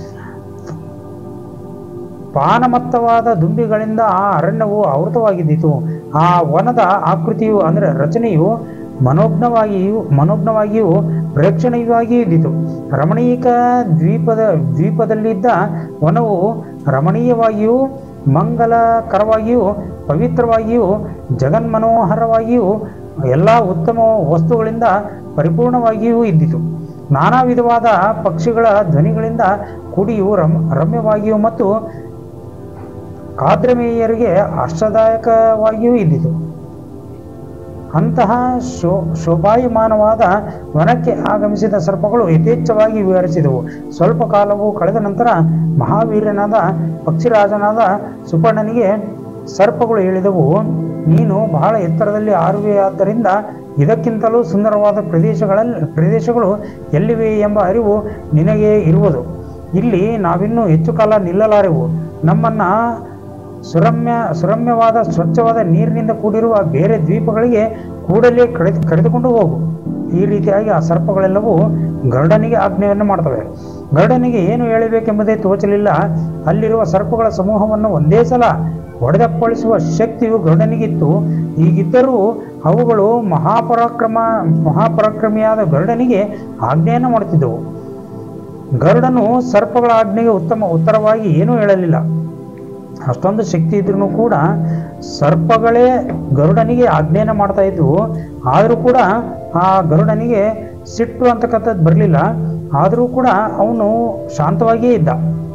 ಪಾನಮತ್ತವಾದ ದುಂಬಿಗಳಿಂದ ಆ ಅರಣ್ಯವು ಆವೃತವಾಗಿದ್ದಿತು ಆ ವನದ ಆಕೃತಿಯು ಅಂದರೆ ರಚನೆಯು ಮನೋಜ್ಞವಾಗಿಯೂ ಮನೋಜ್ಞವಾಗಿಯೂ ಪ್ರೇಕ್ಷಣೀಯವಾಗಿಯೂ ಇದ್ದಿತು ರಮಣೀಯಕ ದ್ವೀಪದ ದ್ವೀಪದಲ್ಲಿದ್ದ ವನವು ರಮಣೀಯವಾಗಿಯೂ ಮಂಗಲಕರವಾಗಿಯೂ ಪವಿತ್ರವಾಗಿಯೂ ಜಗನ್ಮನೋಹರವಾಗಿಯೂ ಎಲ್ಲ ಉತ್ತಮ ವಸ್ತುಗಳಿಂದ ಪರಿಪೂರ್ಣವಾಗಿಯೂ ಇದ್ದಿತು ನಾನಾ ವಿಧವಾದ ಪಕ್ಷಿಗಳ ಧ್ವನಿಗಳಿಂದ ಕೂಡಿಯೂ ರಮ್ ರಮ್ಯವಾಗಿಯೂ ಮತ್ತು ಕಾದ್ರಮೇಯರಿಗೆ ಹರ್ಷದಾಯಕವಾಗಿಯೂ ಇದ್ದಿತು ಅಂತಹ ಶೋ ಶೋಭಾಯಮಾನವಾದ ವನಕ್ಕೆ ಆಗಮಿಸಿದ ಸರ್ಪಗಳು ಯಥೇಚ್ಛವಾಗಿ ವಿವರಿಸಿದವು ಸ್ವಲ್ಪ ಕಾಲವು ಕಳೆದ ನಂತರ ಮಹಾವೀರ್ಯನಾದ ಪಕ್ಷಿರಾಜನಾದ ಸುಪರ್ಣನಿಗೆ ಸರ್ಪಗಳು ಹೇಳಿದವು ನೀನು ಬಹಳ ಎತ್ತರದಲ್ಲಿ ಆರುವೆಯಾದ್ದರಿಂದ ಇದಕ್ಕಿಂತಲೂ ಸುಂದರವಾದ ಪ್ರದೇಶಗಳಲ್ಲಿ ಪ್ರದೇಶಗಳು ಎಲ್ಲಿವೆ ಎಂಬ ಅರಿವು ನಿನಗೆ ಇರುವುದು ಇಲ್ಲಿ ನಾವಿನ್ನೂ ಹೆಚ್ಚು ಕಾಲ ನಿಲ್ಲಲಾರೆವು ನಮ್ಮನ್ನ ಸುರಮ್ಯ ಸುರಮ್ಯವಾದ ಸ್ವಚ್ಛವಾದ ನೀರಿನಿಂದ ಕೂಡಿರುವ ಬೇರೆ ದ್ವೀಪಗಳಿಗೆ ಕೂಡಲೇ ಕರೆದು ಕರೆದುಕೊಂಡು ಹೋಗು ಈ ರೀತಿಯಾಗಿ ಆ ಸರ್ಪಗಳೆಲ್ಲವೂ ಗರುಡನಿಗೆ ಆಜ್ಞೆಯನ್ನು ಮಾಡ್ತವೆ ಗರುಡನಿಗೆ ಏನು ಹೇಳಬೇಕೆಂಬುದೇ ತೋಚಲಿಲ್ಲ ಅಲ್ಲಿರುವ ಸರ್ಪಗಳ ಸಮೂಹವನ್ನು ಒಂದೇ ಸಲ ಹೊಡೆದಪ್ಪಳಿಸುವ ಶಕ್ತಿಯು ಗರುಡನಿಗಿತ್ತು ಹೀಗಿದ್ದರೂ ಅವುಗಳು ಮಹಾಪರಾಕ್ರಮ ಮಹಾಪರಾಕ್ರಮಿಯಾದ ಗರುಡನಿಗೆ ಆಜ್ಞೆಯನ್ನು ಮಾಡುತ್ತಿದ್ದವು ಗರುಡನು ಸರ್ಪಗಳ ಆಜ್ಞೆಗೆ ಉತ್ತಮ ಉತ್ತರವಾಗಿ ಏನೂ ಹೇಳಲಿಲ್ಲ ಅಷ್ಟೊಂದು ಶಕ್ತಿ ಇದ್ರೂ ಕೂಡ ಸರ್ಪಗಳೇ ಗರುಡನಿಗೆ ಆಜ್ಞೆಯನ್ನು ಮಾಡ್ತಾ ಇದ್ವು ಆದರೂ ಕೂಡ ಆ ಗರುಡನಿಗೆ ಸಿಟ್ಟು ಅಂತಕ್ಕಂಥದ್ದು ಬರಲಿಲ್ಲ ಆದರೂ ಕೂಡ ಅವನು ಶಾಂತವಾಗಿಯೇ ಇದ್ದ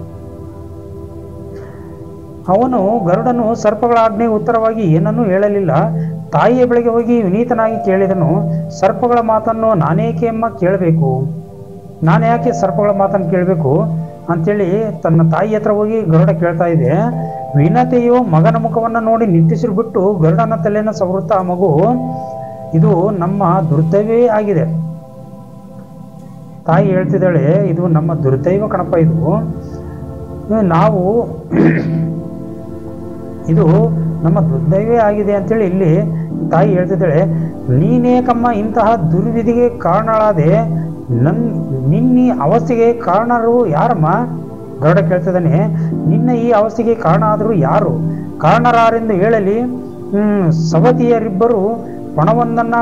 ಅವನು ಗರುಡನು ಸರ್ಪಗಳ ಆಜ್ಞೆಗೆ ಉತ್ತರವಾಗಿ ಏನನ್ನೂ ಹೇಳಲಿಲ್ಲ ತಾಯಿಯ ಬಳಿಗೆ ಹೋಗಿ ವಿನೀತನಾಗಿ ಕೇಳಿದನು ಸರ್ಪಗಳ ಮಾತನ್ನು ನಾನೇಕೆ ಅಮ್ಮ ಕೇಳಬೇಕು ನಾನು ಯಾಕೆ ಸರ್ಪಗಳ ಮಾತನ್ನು ಕೇಳಬೇಕು ಅಂತೇಳಿ ತನ್ನ ತಾಯಿ ಹತ್ರ ಹೋಗಿ ಗರುಡ ಕೇಳ್ತಾ ಇದೆ ವಿನತೆಯು ಮಗನ ಮುಖವನ್ನು ನೋಡಿ ನಿಟ್ಟಿಸಿರು ಬಿಟ್ಟು ಗರುಡನ ತಲೆಯನ್ನು ಸವರುತ್ತಾ ಆ ಮಗು ಇದು ನಮ್ಮ ದುರ್ದೈವೇ ಆಗಿದೆ ತಾಯಿ ಹೇಳ್ತಿದ್ದಾಳೆ ಇದು ನಮ್ಮ ದುರ್ದೈವ ಕಣಪ್ಪ ಇದು ನಾವು ಇದು ನಮ್ಮ ದುರ್ದೈವೇ ಆಗಿದೆ ಅಂತೇಳಿ ಇಲ್ಲಿ ತಾಯಿ ಹೇಳ್ತಿದ್ದಾಳೆ ನೀನೇಕಮ್ಮ ಇಂತಹ ದುರ್ವಿಧಿಗೆ ಕಾರಣಳಾದೆ ನನ್ ನಿನ್ನ ಈ ಅವಸ್ಥೆಗೆ ಕಾರಣರು ಯಾರಮ್ಮ ಗರುಡ ಕೇಳ್ತಿದ್ದಾನೆ ನಿನ್ನ ಈ ಅವಸ್ಥೆಗೆ ಕಾರಣ ಆದರೂ ಯಾರು ಕಾರಣರಾರೆಂದು ಹೇಳಲಿ ಹ್ಮ್ ಸವತಿಯರಿಬ್ಬರು ಪಣವೊಂದನ್ನ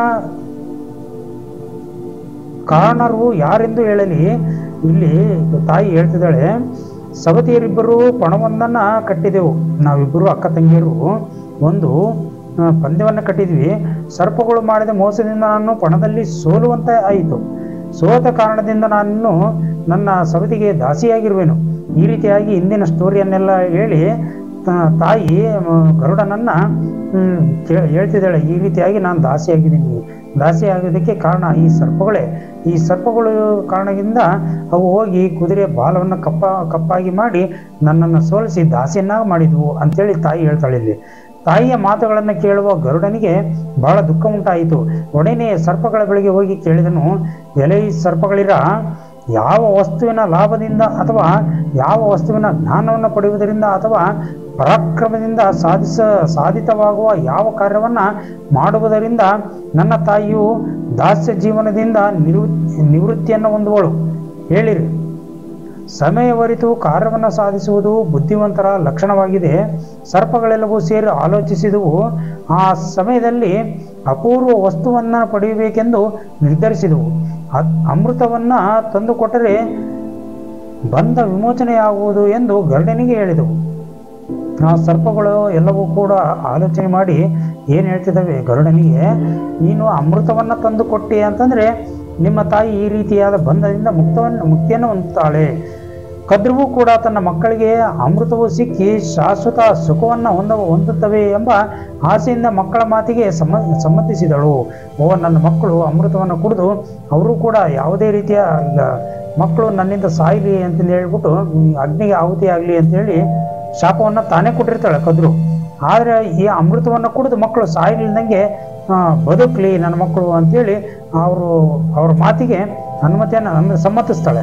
ಕಾರಣರು ಯಾರೆಂದು ಹೇಳಲಿ ಇಲ್ಲಿ ತಾಯಿ ಹೇಳ್ತಿದ್ದಾಳೆ ಸವತಿಯರಿಬ್ಬರು ಪಣವೊಂದನ್ನ ಕಟ್ಟಿದೆವು ನಾವಿಬ್ಬರು ಅಕ್ಕ ತಂಗಿಯರು ಒಂದು ಆ, ಪಂದ್ಯವನ್ನು ಕಟ್ಟಿದ್ವಿ ಸರ್ಪಗಳು ಮಾಡಿದ ಮೋಸದಿಂದ ನಾನು ಪಣದಲ್ಲಿ ಸೋಲುವಂತೆ ಆಯಿತು ಸೋತ ಕಾರಣದಿಂದ ನಾನು ನನ್ನ ಸವತಿಗೆ ದಾಸಿಯಾಗಿರುವೆನು ಈ ರೀತಿಯಾಗಿ ಇಂದಿನ ಸ್ಟೋರಿಯನ್ನೆಲ್ಲ ಹೇಳಿ ತ- ತಾಯಿ ಮ, ಗರುಡನನ್ನ ಹ್ಮ್, ಕೇ- ಹೇಳ್ತಿದ್ದಾಳೆ ಈ ರೀತಿಯಾಗಿ ನಾನು ದಾಸಿಯಾಗಿದ್ದೀನಿ ದಾಸಿ ಆಗೋದಕ್ಕೆ ಕಾರಣ ಈ ಸರ್ಪಗಳೇ ಈ ಸರ್ಪಗಳು ಕಾರಣದಿಂದ ಅವು ಹೋಗಿ ಕುದುರೆ ಬಾಲವನ್ನು ಕಪ್ಪ ಕಪ್ಪಾಗಿ ಮಾಡಿ ನನ್ನನ್ನು ಸೋಲಿಸಿ ದಾಸಿಯನ್ನಾಗಿ ಮಾಡಿದ್ವು ಅಂತೇಳಿ ತಾಯಿ ಹೇಳ್ತಾಳೆ ಇಲ್ಲಿ ತಾಯಿಯ ಮಾತುಗಳನ್ನು ಕೇಳುವ ಗರುಡನಿಗೆ ಬಹಳ ದುಃಖ ಉಂಟಾಯಿತು ಒಡನೆ ಸರ್ಪಗಳ ಬಳಿಗೆ ಹೋಗಿ ಕೇಳಿದನು ಎಲೆ ಈ ಸರ್ಪಗಳಿರ ಯಾವ ವಸ್ತುವಿನ ಲಾಭದಿಂದ ಅಥವಾ ಯಾವ ವಸ್ತುವಿನ ಜ್ಞಾನವನ್ನು ಪಡೆಯುವುದರಿಂದ ಅಥವಾ ಪರಾಕ್ರಮದಿಂದ ಸಾಧಿಸ ಸಾಧಿತವಾಗುವ ಯಾವ ಕಾರ್ಯವನ್ನ ಮಾಡುವುದರಿಂದ ನನ್ನ ತಾಯಿಯು ದಾಸ್ಯ ಜೀವನದಿಂದ ನಿವೃತ್ತಿ ನಿವೃತ್ತಿಯನ್ನು ಹೊಂದುವಳು ಹೇಳಿರಿ ಸಮಯವರಿತು ಕಾರ್ಯವನ್ನು ಸಾಧಿಸುವುದು ಬುದ್ಧಿವಂತರ ಲಕ್ಷಣವಾಗಿದೆ ಸರ್ಪಗಳೆಲ್ಲವೂ ಸೇರಿ ಆಲೋಚಿಸಿದವು ಆ ಸಮಯದಲ್ಲಿ ಅಪೂರ್ವ ವಸ್ತುವನ್ನು ಪಡೆಯಬೇಕೆಂದು ನಿರ್ಧರಿಸಿದವು ಅದ್ ಅಮೃತವನ್ನು ತಂದುಕೊಟ್ಟರೆ ಬಂಧ ವಿಮೋಚನೆಯಾಗುವುದು ಎಂದು ಗರುಡನಿಗೆ ಹೇಳಿದವು ಆ ಸರ್ಪಗಳು ಎಲ್ಲವೂ ಕೂಡ ಆಲೋಚನೆ ಮಾಡಿ ಏನು ಹೇಳ್ತಿದ್ದಾವೆ ಗರುಡನಿಗೆ ನೀನು ಅಮೃತವನ್ನು ತಂದು ಕೊಟ್ಟಿ ಅಂತಂದರೆ ನಿಮ್ಮ ತಾಯಿ ಈ ರೀತಿಯಾದ ಬಂಧದಿಂದ ಮುಕ್ತವನ್ನು ಮುಕ್ತಿಯನ್ನು ಹೊಂದುತ್ತಾಳೆ ಕದ್ರುವು ಕೂಡ ತನ್ನ ಮಕ್ಕಳಿಗೆ ಅಮೃತವು ಸಿಕ್ಕಿ ಶಾಶ್ವತ ಸುಖವನ್ನು ಹೊಂದ ಹೊಂದುತ್ತವೆ ಎಂಬ ಆಸೆಯಿಂದ ಮಕ್ಕಳ ಮಾತಿಗೆ ಸಮ್ಮ ಸಮ್ಮತಿಸಿದಳು ಓ ನನ್ನ ಮಕ್ಕಳು ಅಮೃತವನ್ನು ಕುಡಿದು ಅವರು ಕೂಡ ಯಾವುದೇ ರೀತಿಯ ಈಗ ಮಕ್ಕಳು ನನ್ನಿಂದ ಸಾಯಲಿ ಅಂತಂದು ಹೇಳ್ಬಿಟ್ಟು ಈ ಅಗ್ನಿಗೆ ಆಹುತಿ ಆಗಲಿ ಅಂತೇಳಿ ಶಾಪವನ್ನು ತಾನೇ ಕೊಟ್ಟಿರ್ತಾಳೆ ಕದ್ರು ಆದರೆ ಈ ಅಮೃತವನ್ನು ಕುಡಿದು ಮಕ್ಕಳು ಸಾಯಲಿಲ್ದಂಗೆ ಬದುಕಲಿ ನನ್ನ ಮಕ್ಕಳು ಅಂತೇಳಿ ಅವರು ಅವ್ರ ಮಾತಿಗೆ ಅನುಮತಿಯನ್ನು ಅಂದ್ರೆ ಸಮ್ಮತಿಸ್ತಾಳೆ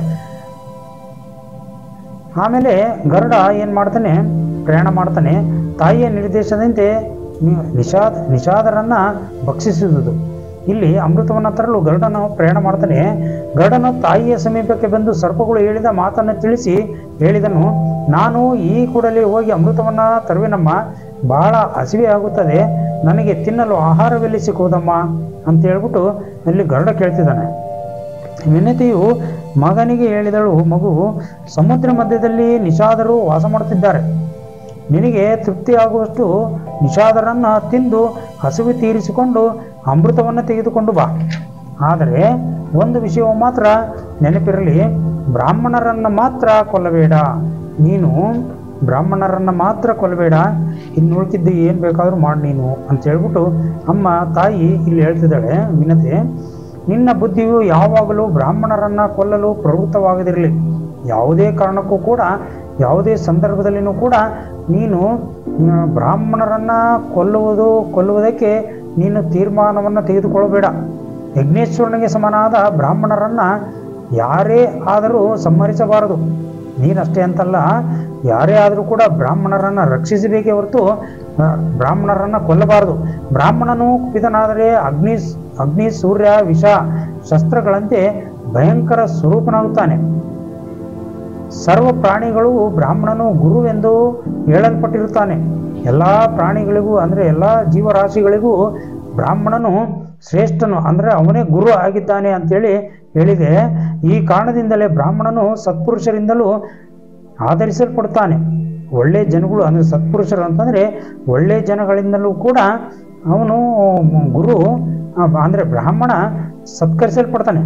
ಆಮೇಲೆ ಗರುಡ ಏನು ಮಾಡ್ತಾನೆ ಪ್ರಯಾಣ ಮಾಡ್ತಾನೆ ತಾಯಿಯ ನಿರ್ದೇಶನದಂತೆ ನಿ- ನಿಷಾದ್ ನಿಷಾದರನ್ನ ಭಕ್ಷಿಸುವುದು ಇಲ್ಲಿ ಅಮೃತವನ್ನು ತರಲು ಗರುಡನು ಪ್ರಯಾಣ ಮಾಡ್ತಾನೆ ಗರುಡನು ತಾಯಿಯ ಸಮೀಪಕ್ಕೆ ಬಂದು ಸರ್ಪಗಳು ಹೇಳಿದ ಮಾತನ್ನು ತಿಳಿಸಿ ಹೇಳಿದನು ನಾನು ಈ ಕೂಡಲೇ ಹೋಗಿ ಅಮೃತವನ್ನು ತರುವೆನಮ್ಮ ಬಹಳ ಹಸಿವೆ ಆಗುತ್ತದೆ ನನಗೆ ತಿನ್ನಲು ಆಹಾರವೆಲ್ಲಿ ಸಿಕ್ಕುವುದಮ್ಮ ಅಂತ ಹೇಳ್ಬಿಟ್ಟು ಅಲ್ಲಿ ಗರುಡ ಕೇಳ್ತಿದ್ದಾನೆ ವಿನತಿಯು ಮಗನಿಗೆ ಹೇಳಿದಳು ಮಗು ಸಮುದ್ರ ಮಧ್ಯದಲ್ಲಿ ನಿಷಾದರು ವಾಸ ಮಾಡುತ್ತಿದ್ದಾರೆ ನಿನಗೆ ತೃಪ್ತಿಯಾಗುವಷ್ಟು ನಿಷಾದರನ್ನು ತಿಂದು ಹಸಿವು ತೀರಿಸಿಕೊಂಡು ಅಮೃತವನ್ನು ತೆಗೆದುಕೊಂಡು ಬಾ ಆದರೆ ಒಂದು ವಿಷಯವು ಮಾತ್ರ ನೆನಪಿರಲಿ ಬ್ರಾಹ್ಮಣರನ್ನು ಮಾತ್ರ ಕೊಲ್ಲಬೇಡ ನೀನು ಬ್ರಾಹ್ಮಣರನ್ನು ಮಾತ್ರ ಕೊಲ್ಲಬೇಡ ಇನ್ನು ಉಳ್ಕಿದ್ದು ಏನು ಬೇಕಾದರೂ ಮಾಡಿ ನೀನು ಅಂತ ಹೇಳ್ಬಿಟ್ಟು ಅಮ್ಮ ತಾಯಿ ಇಲ್ಲಿ ಹೇಳ್ತಿದ್ದಾಳೆ ವಿನತೆ ನಿನ್ನ ಬುದ್ಧಿಯು ಯಾವಾಗಲೂ ಬ್ರಾಹ್ಮಣರನ್ನ ಕೊಲ್ಲಲು ಪ್ರವೃತ್ತವಾಗದಿರಲಿ ಯಾವುದೇ ಕಾರಣಕ್ಕೂ ಕೂಡ ಯಾವುದೇ ಸಂದರ್ಭದಲ್ಲಿನೂ ಕೂಡ ನೀನು ಆ, ಬ್ರಾಹ್ಮಣರನ್ನ ಕೊಲ್ಲುವುದು ಕೊಲ್ಲುವುದಕ್ಕೆ ನೀನು ತೀರ್ಮಾನವನ್ನು ತೆಗೆದುಕೊಳ್ಳಬೇಡ ಯಜ್ಞೇಶ್ವರನಿಗೆ ಸಮನಾದ ಬ್ರಾಹ್ಮಣರನ್ನ ಯಾರೇ ಆದರೂ ಸಂಹರಿಸಬಾರದು ನೀನಷ್ಟೇ ಅಂತಲ್ಲ ಯಾರೇ ಆದರೂ ಕೂಡ ಬ್ರಾಹ್ಮಣರನ್ನ ರಕ್ಷಿಸಬೇಕೇ ಹೊರತು ಆ, ಬ್ರಾಹ್ಮಣರನ್ನ ಕೊಲ್ಲಬಾರದು ಬ್ರಾಹ್ಮಣನು ಕುಪಿತನಾದರೆ ಅಗ್ನಿ ಅಗ್ನಿ ಸೂರ್ಯ ವಿಷ ಶಸ್ತ್ರಗಳಂತೆ ಭಯಂಕರ ಸ್ವರೂಪನಾಗುತ್ತಾನೆ ಸರ್ವ ಪ್ರಾಣಿಗಳು ಬ್ರಾಹ್ಮಣನು ಗುರುವೆಂದು ಹೇಳಲ್ಪಟ್ಟಿರುತ್ತಾನೆ ಎಲ್ಲ ಪ್ರಾಣಿಗಳಿಗೂ ಅಂದರೆ ಎಲ್ಲ ಜೀವರಾಶಿಗಳಿಗೂ ಬ್ರಾಹ್ಮಣನು ಶ್ರೇಷ್ಠನು ಅಂದರೆ ಅವನೇ ಗುರು ಆಗಿದ್ದಾನೆ ಅಂತೇಳಿ ಹೇಳಿದೆ ಈ ಕಾರಣದಿಂದಲೇ ಬ್ರಾಹ್ಮಣನು ಸತ್ಪುರುಷರಿಂದಲೂ ಆಧರಿಸಲ್ಪಡ್ತಾನೆ ಒಳ್ಳೆ ಜನಗಳು ಅಂದರೆ ಸತ್ಪುರುಷರು ಅಂತಂದರೆ ಒಳ್ಳೆ ಜನಗಳಿಂದಲೂ ಕೂಡ ಅವನು ಗುರು ಅಂದರೆ ಬ್ರಾಹ್ಮಣ ಸತ್ಕರಿಸಲ್ಪಡ್ತಾನೆ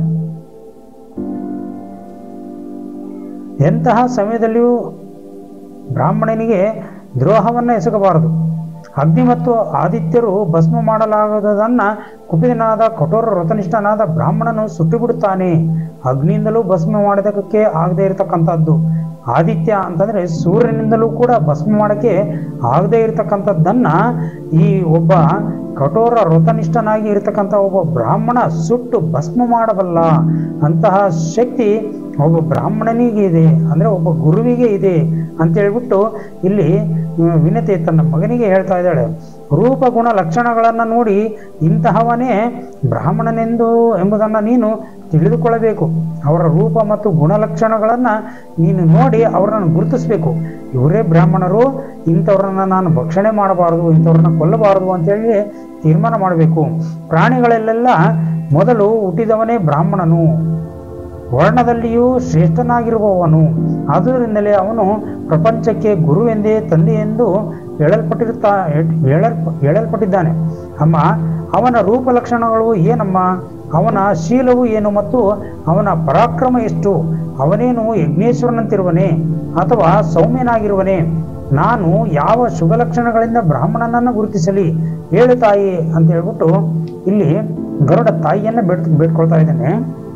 ಎಂತಹ ಸಮಯದಲ್ಲಿಯೂ ಬ್ರಾಹ್ಮಣನಿಗೆ ದ್ರೋಹವನ್ನು ಎಸಗಬಾರದು ಅಗ್ನಿ ಮತ್ತು ಆದಿತ್ಯರು ಭಸ್ಮ ಮಾಡಲಾಗದದನ್ನ ಕುಪಿತನಾದ ಕಠೋರ ವ್ರತನಿಷ್ಠನಾದ ಬ್ರಾಹ್ಮಣನು ಸುಟ್ಟುಬಿಡುತ್ತಾನೆ ಅಗ್ನಿಯಿಂದಲೂ ಭಸ್ಮ ಮಾಡೋದಕ್ಕೆ ಆಗದೇ ಇರತಕ್ಕಂಥದ್ದು ಆದಿತ್ಯ ಅಂತಂದ್ರೆ ಸೂರ್ಯನಿಂದಲೂ ಕೂಡ ಭಸ್ಮ ಮಾಡೋಕ್ಕೆ ಆಗದೇ ಇರತಕ್ಕಂಥದ್ದನ್ನ ಈ ಒಬ್ಬ ಕಠೋರ ವ್ರತನಿಷ್ಠನಾಗಿ ಇರತಕ್ಕಂಥ ಒಬ್ಬ ಬ್ರಾಹ್ಮಣ ಸುಟ್ಟು ಭಸ್ಮ ಮಾಡಬಲ್ಲ ಅಂತಹ ಶಕ್ತಿ ಒಬ್ಬ ಬ್ರಾಹ್ಮಣನಿಗೆ ಇದೆ ಅಂದರೆ ಒಬ್ಬ ಗುರುವಿಗೆ ಇದೆ ಅಂತ ಹೇಳ್ಬಿಟ್ಟು ಇಲ್ಲಿ ಹ್ಮ್, ವಿನತಿ ತನ್ನ ಮಗನಿಗೆ ಹೇಳ್ತಾ ಇದ್ದಾಳೆ ರೂಪ ಗುಣ ಲಕ್ಷಣಗಳನ್ನು ನೋಡಿ ಇಂತಹವನೇ ಬ್ರಾಹ್ಮಣನೆಂದು ಎಂಬುದನ್ನು ನೀನು ತಿಳಿದುಕೊಳ್ಳಬೇಕು ಅವರ ರೂಪ ಮತ್ತು ಗುಣಲಕ್ಷಣಗಳನ್ನು ನೀನು ನೋಡಿ ಅವರನ್ನು ಗುರುತಿಸಬೇಕು ಇವರೇ ಬ್ರಾಹ್ಮಣರು ಇಂಥವ್ರನ್ನ ನಾನು ಭಕ್ಷಣೆ ಮಾಡಬಾರದು ಇಂಥವ್ರನ್ನ ಕೊಲ್ಲಬಾರದು ಅಂತೇಳಿ ತೀರ್ಮಾನ ಮಾಡಬೇಕು ಪ್ರಾಣಿಗಳಲ್ಲೆಲ್ಲ ಮೊದಲು ಹುಟ್ಟಿದವನೇ ಬ್ರಾಹ್ಮಣನು ವರ್ಣದಲ್ಲಿಯೂ ಶ್ರೇಷ್ಠನಾಗಿರುವವನು ಆದುದರಿಂದಲೇ ಅವನು ಪ್ರಪಂಚಕ್ಕೆ ಗುರು ಎಂದೇ ತಂದೆ ಎಂದು ಹೇಳಲ್ಪಟ್ಟಿರುತ್ತಾ ಹೇಳಲ್ಪ ಹೇಳಲ್ಪಟ್ಟಿದ್ದಾನೆ ಅಮ್ಮ ಅವನ ರೂಪ ಲಕ್ಷಣಗಳು ಏನಮ್ಮ ಅವನ ಶೀಲವು ಏನು ಮತ್ತು ಅವನ ಪರಾಕ್ರಮ ಎಷ್ಟು ಅವನೇನು ಯಜ್ಞೇಶ್ವರನಂತಿರುವನೇ ಅಥವಾ ಸೌಮ್ಯನಾಗಿರುವನೇ ನಾನು ಯಾವ ಶುಭ ಲಕ್ಷಣಗಳಿಂದ ಬ್ರಾಹ್ಮಣನನ್ನು ಗುರುತಿಸಲಿ ಹೇಳು ತಾಯಿ ಅಂತ ಹೇಳ್ಬಿಟ್ಟು ಇಲ್ಲಿ ಗರುಡ ತಾಯಿಯನ್ನ ಬೇಡ್ ಬೇಡ್ಕೊಳ್ತಾ ಇದ್ದಾನೆ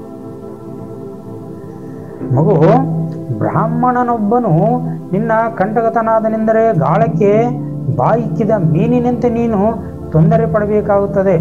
ಮಗು ಬ್ರಾಹ್ಮಣನೊಬ್ಬನು ನಿನ್ನ ಕಂಟಗತನಾದನೆಂದರೆ ಗಾಳಕ್ಕೆ ಬಾಯಿಕ್ಕಿದ ಮೀನಿನಂತೆ ನೀನು ತೊಂದರೆ ಪಡಬೇಕಾಗುತ್ತದೆ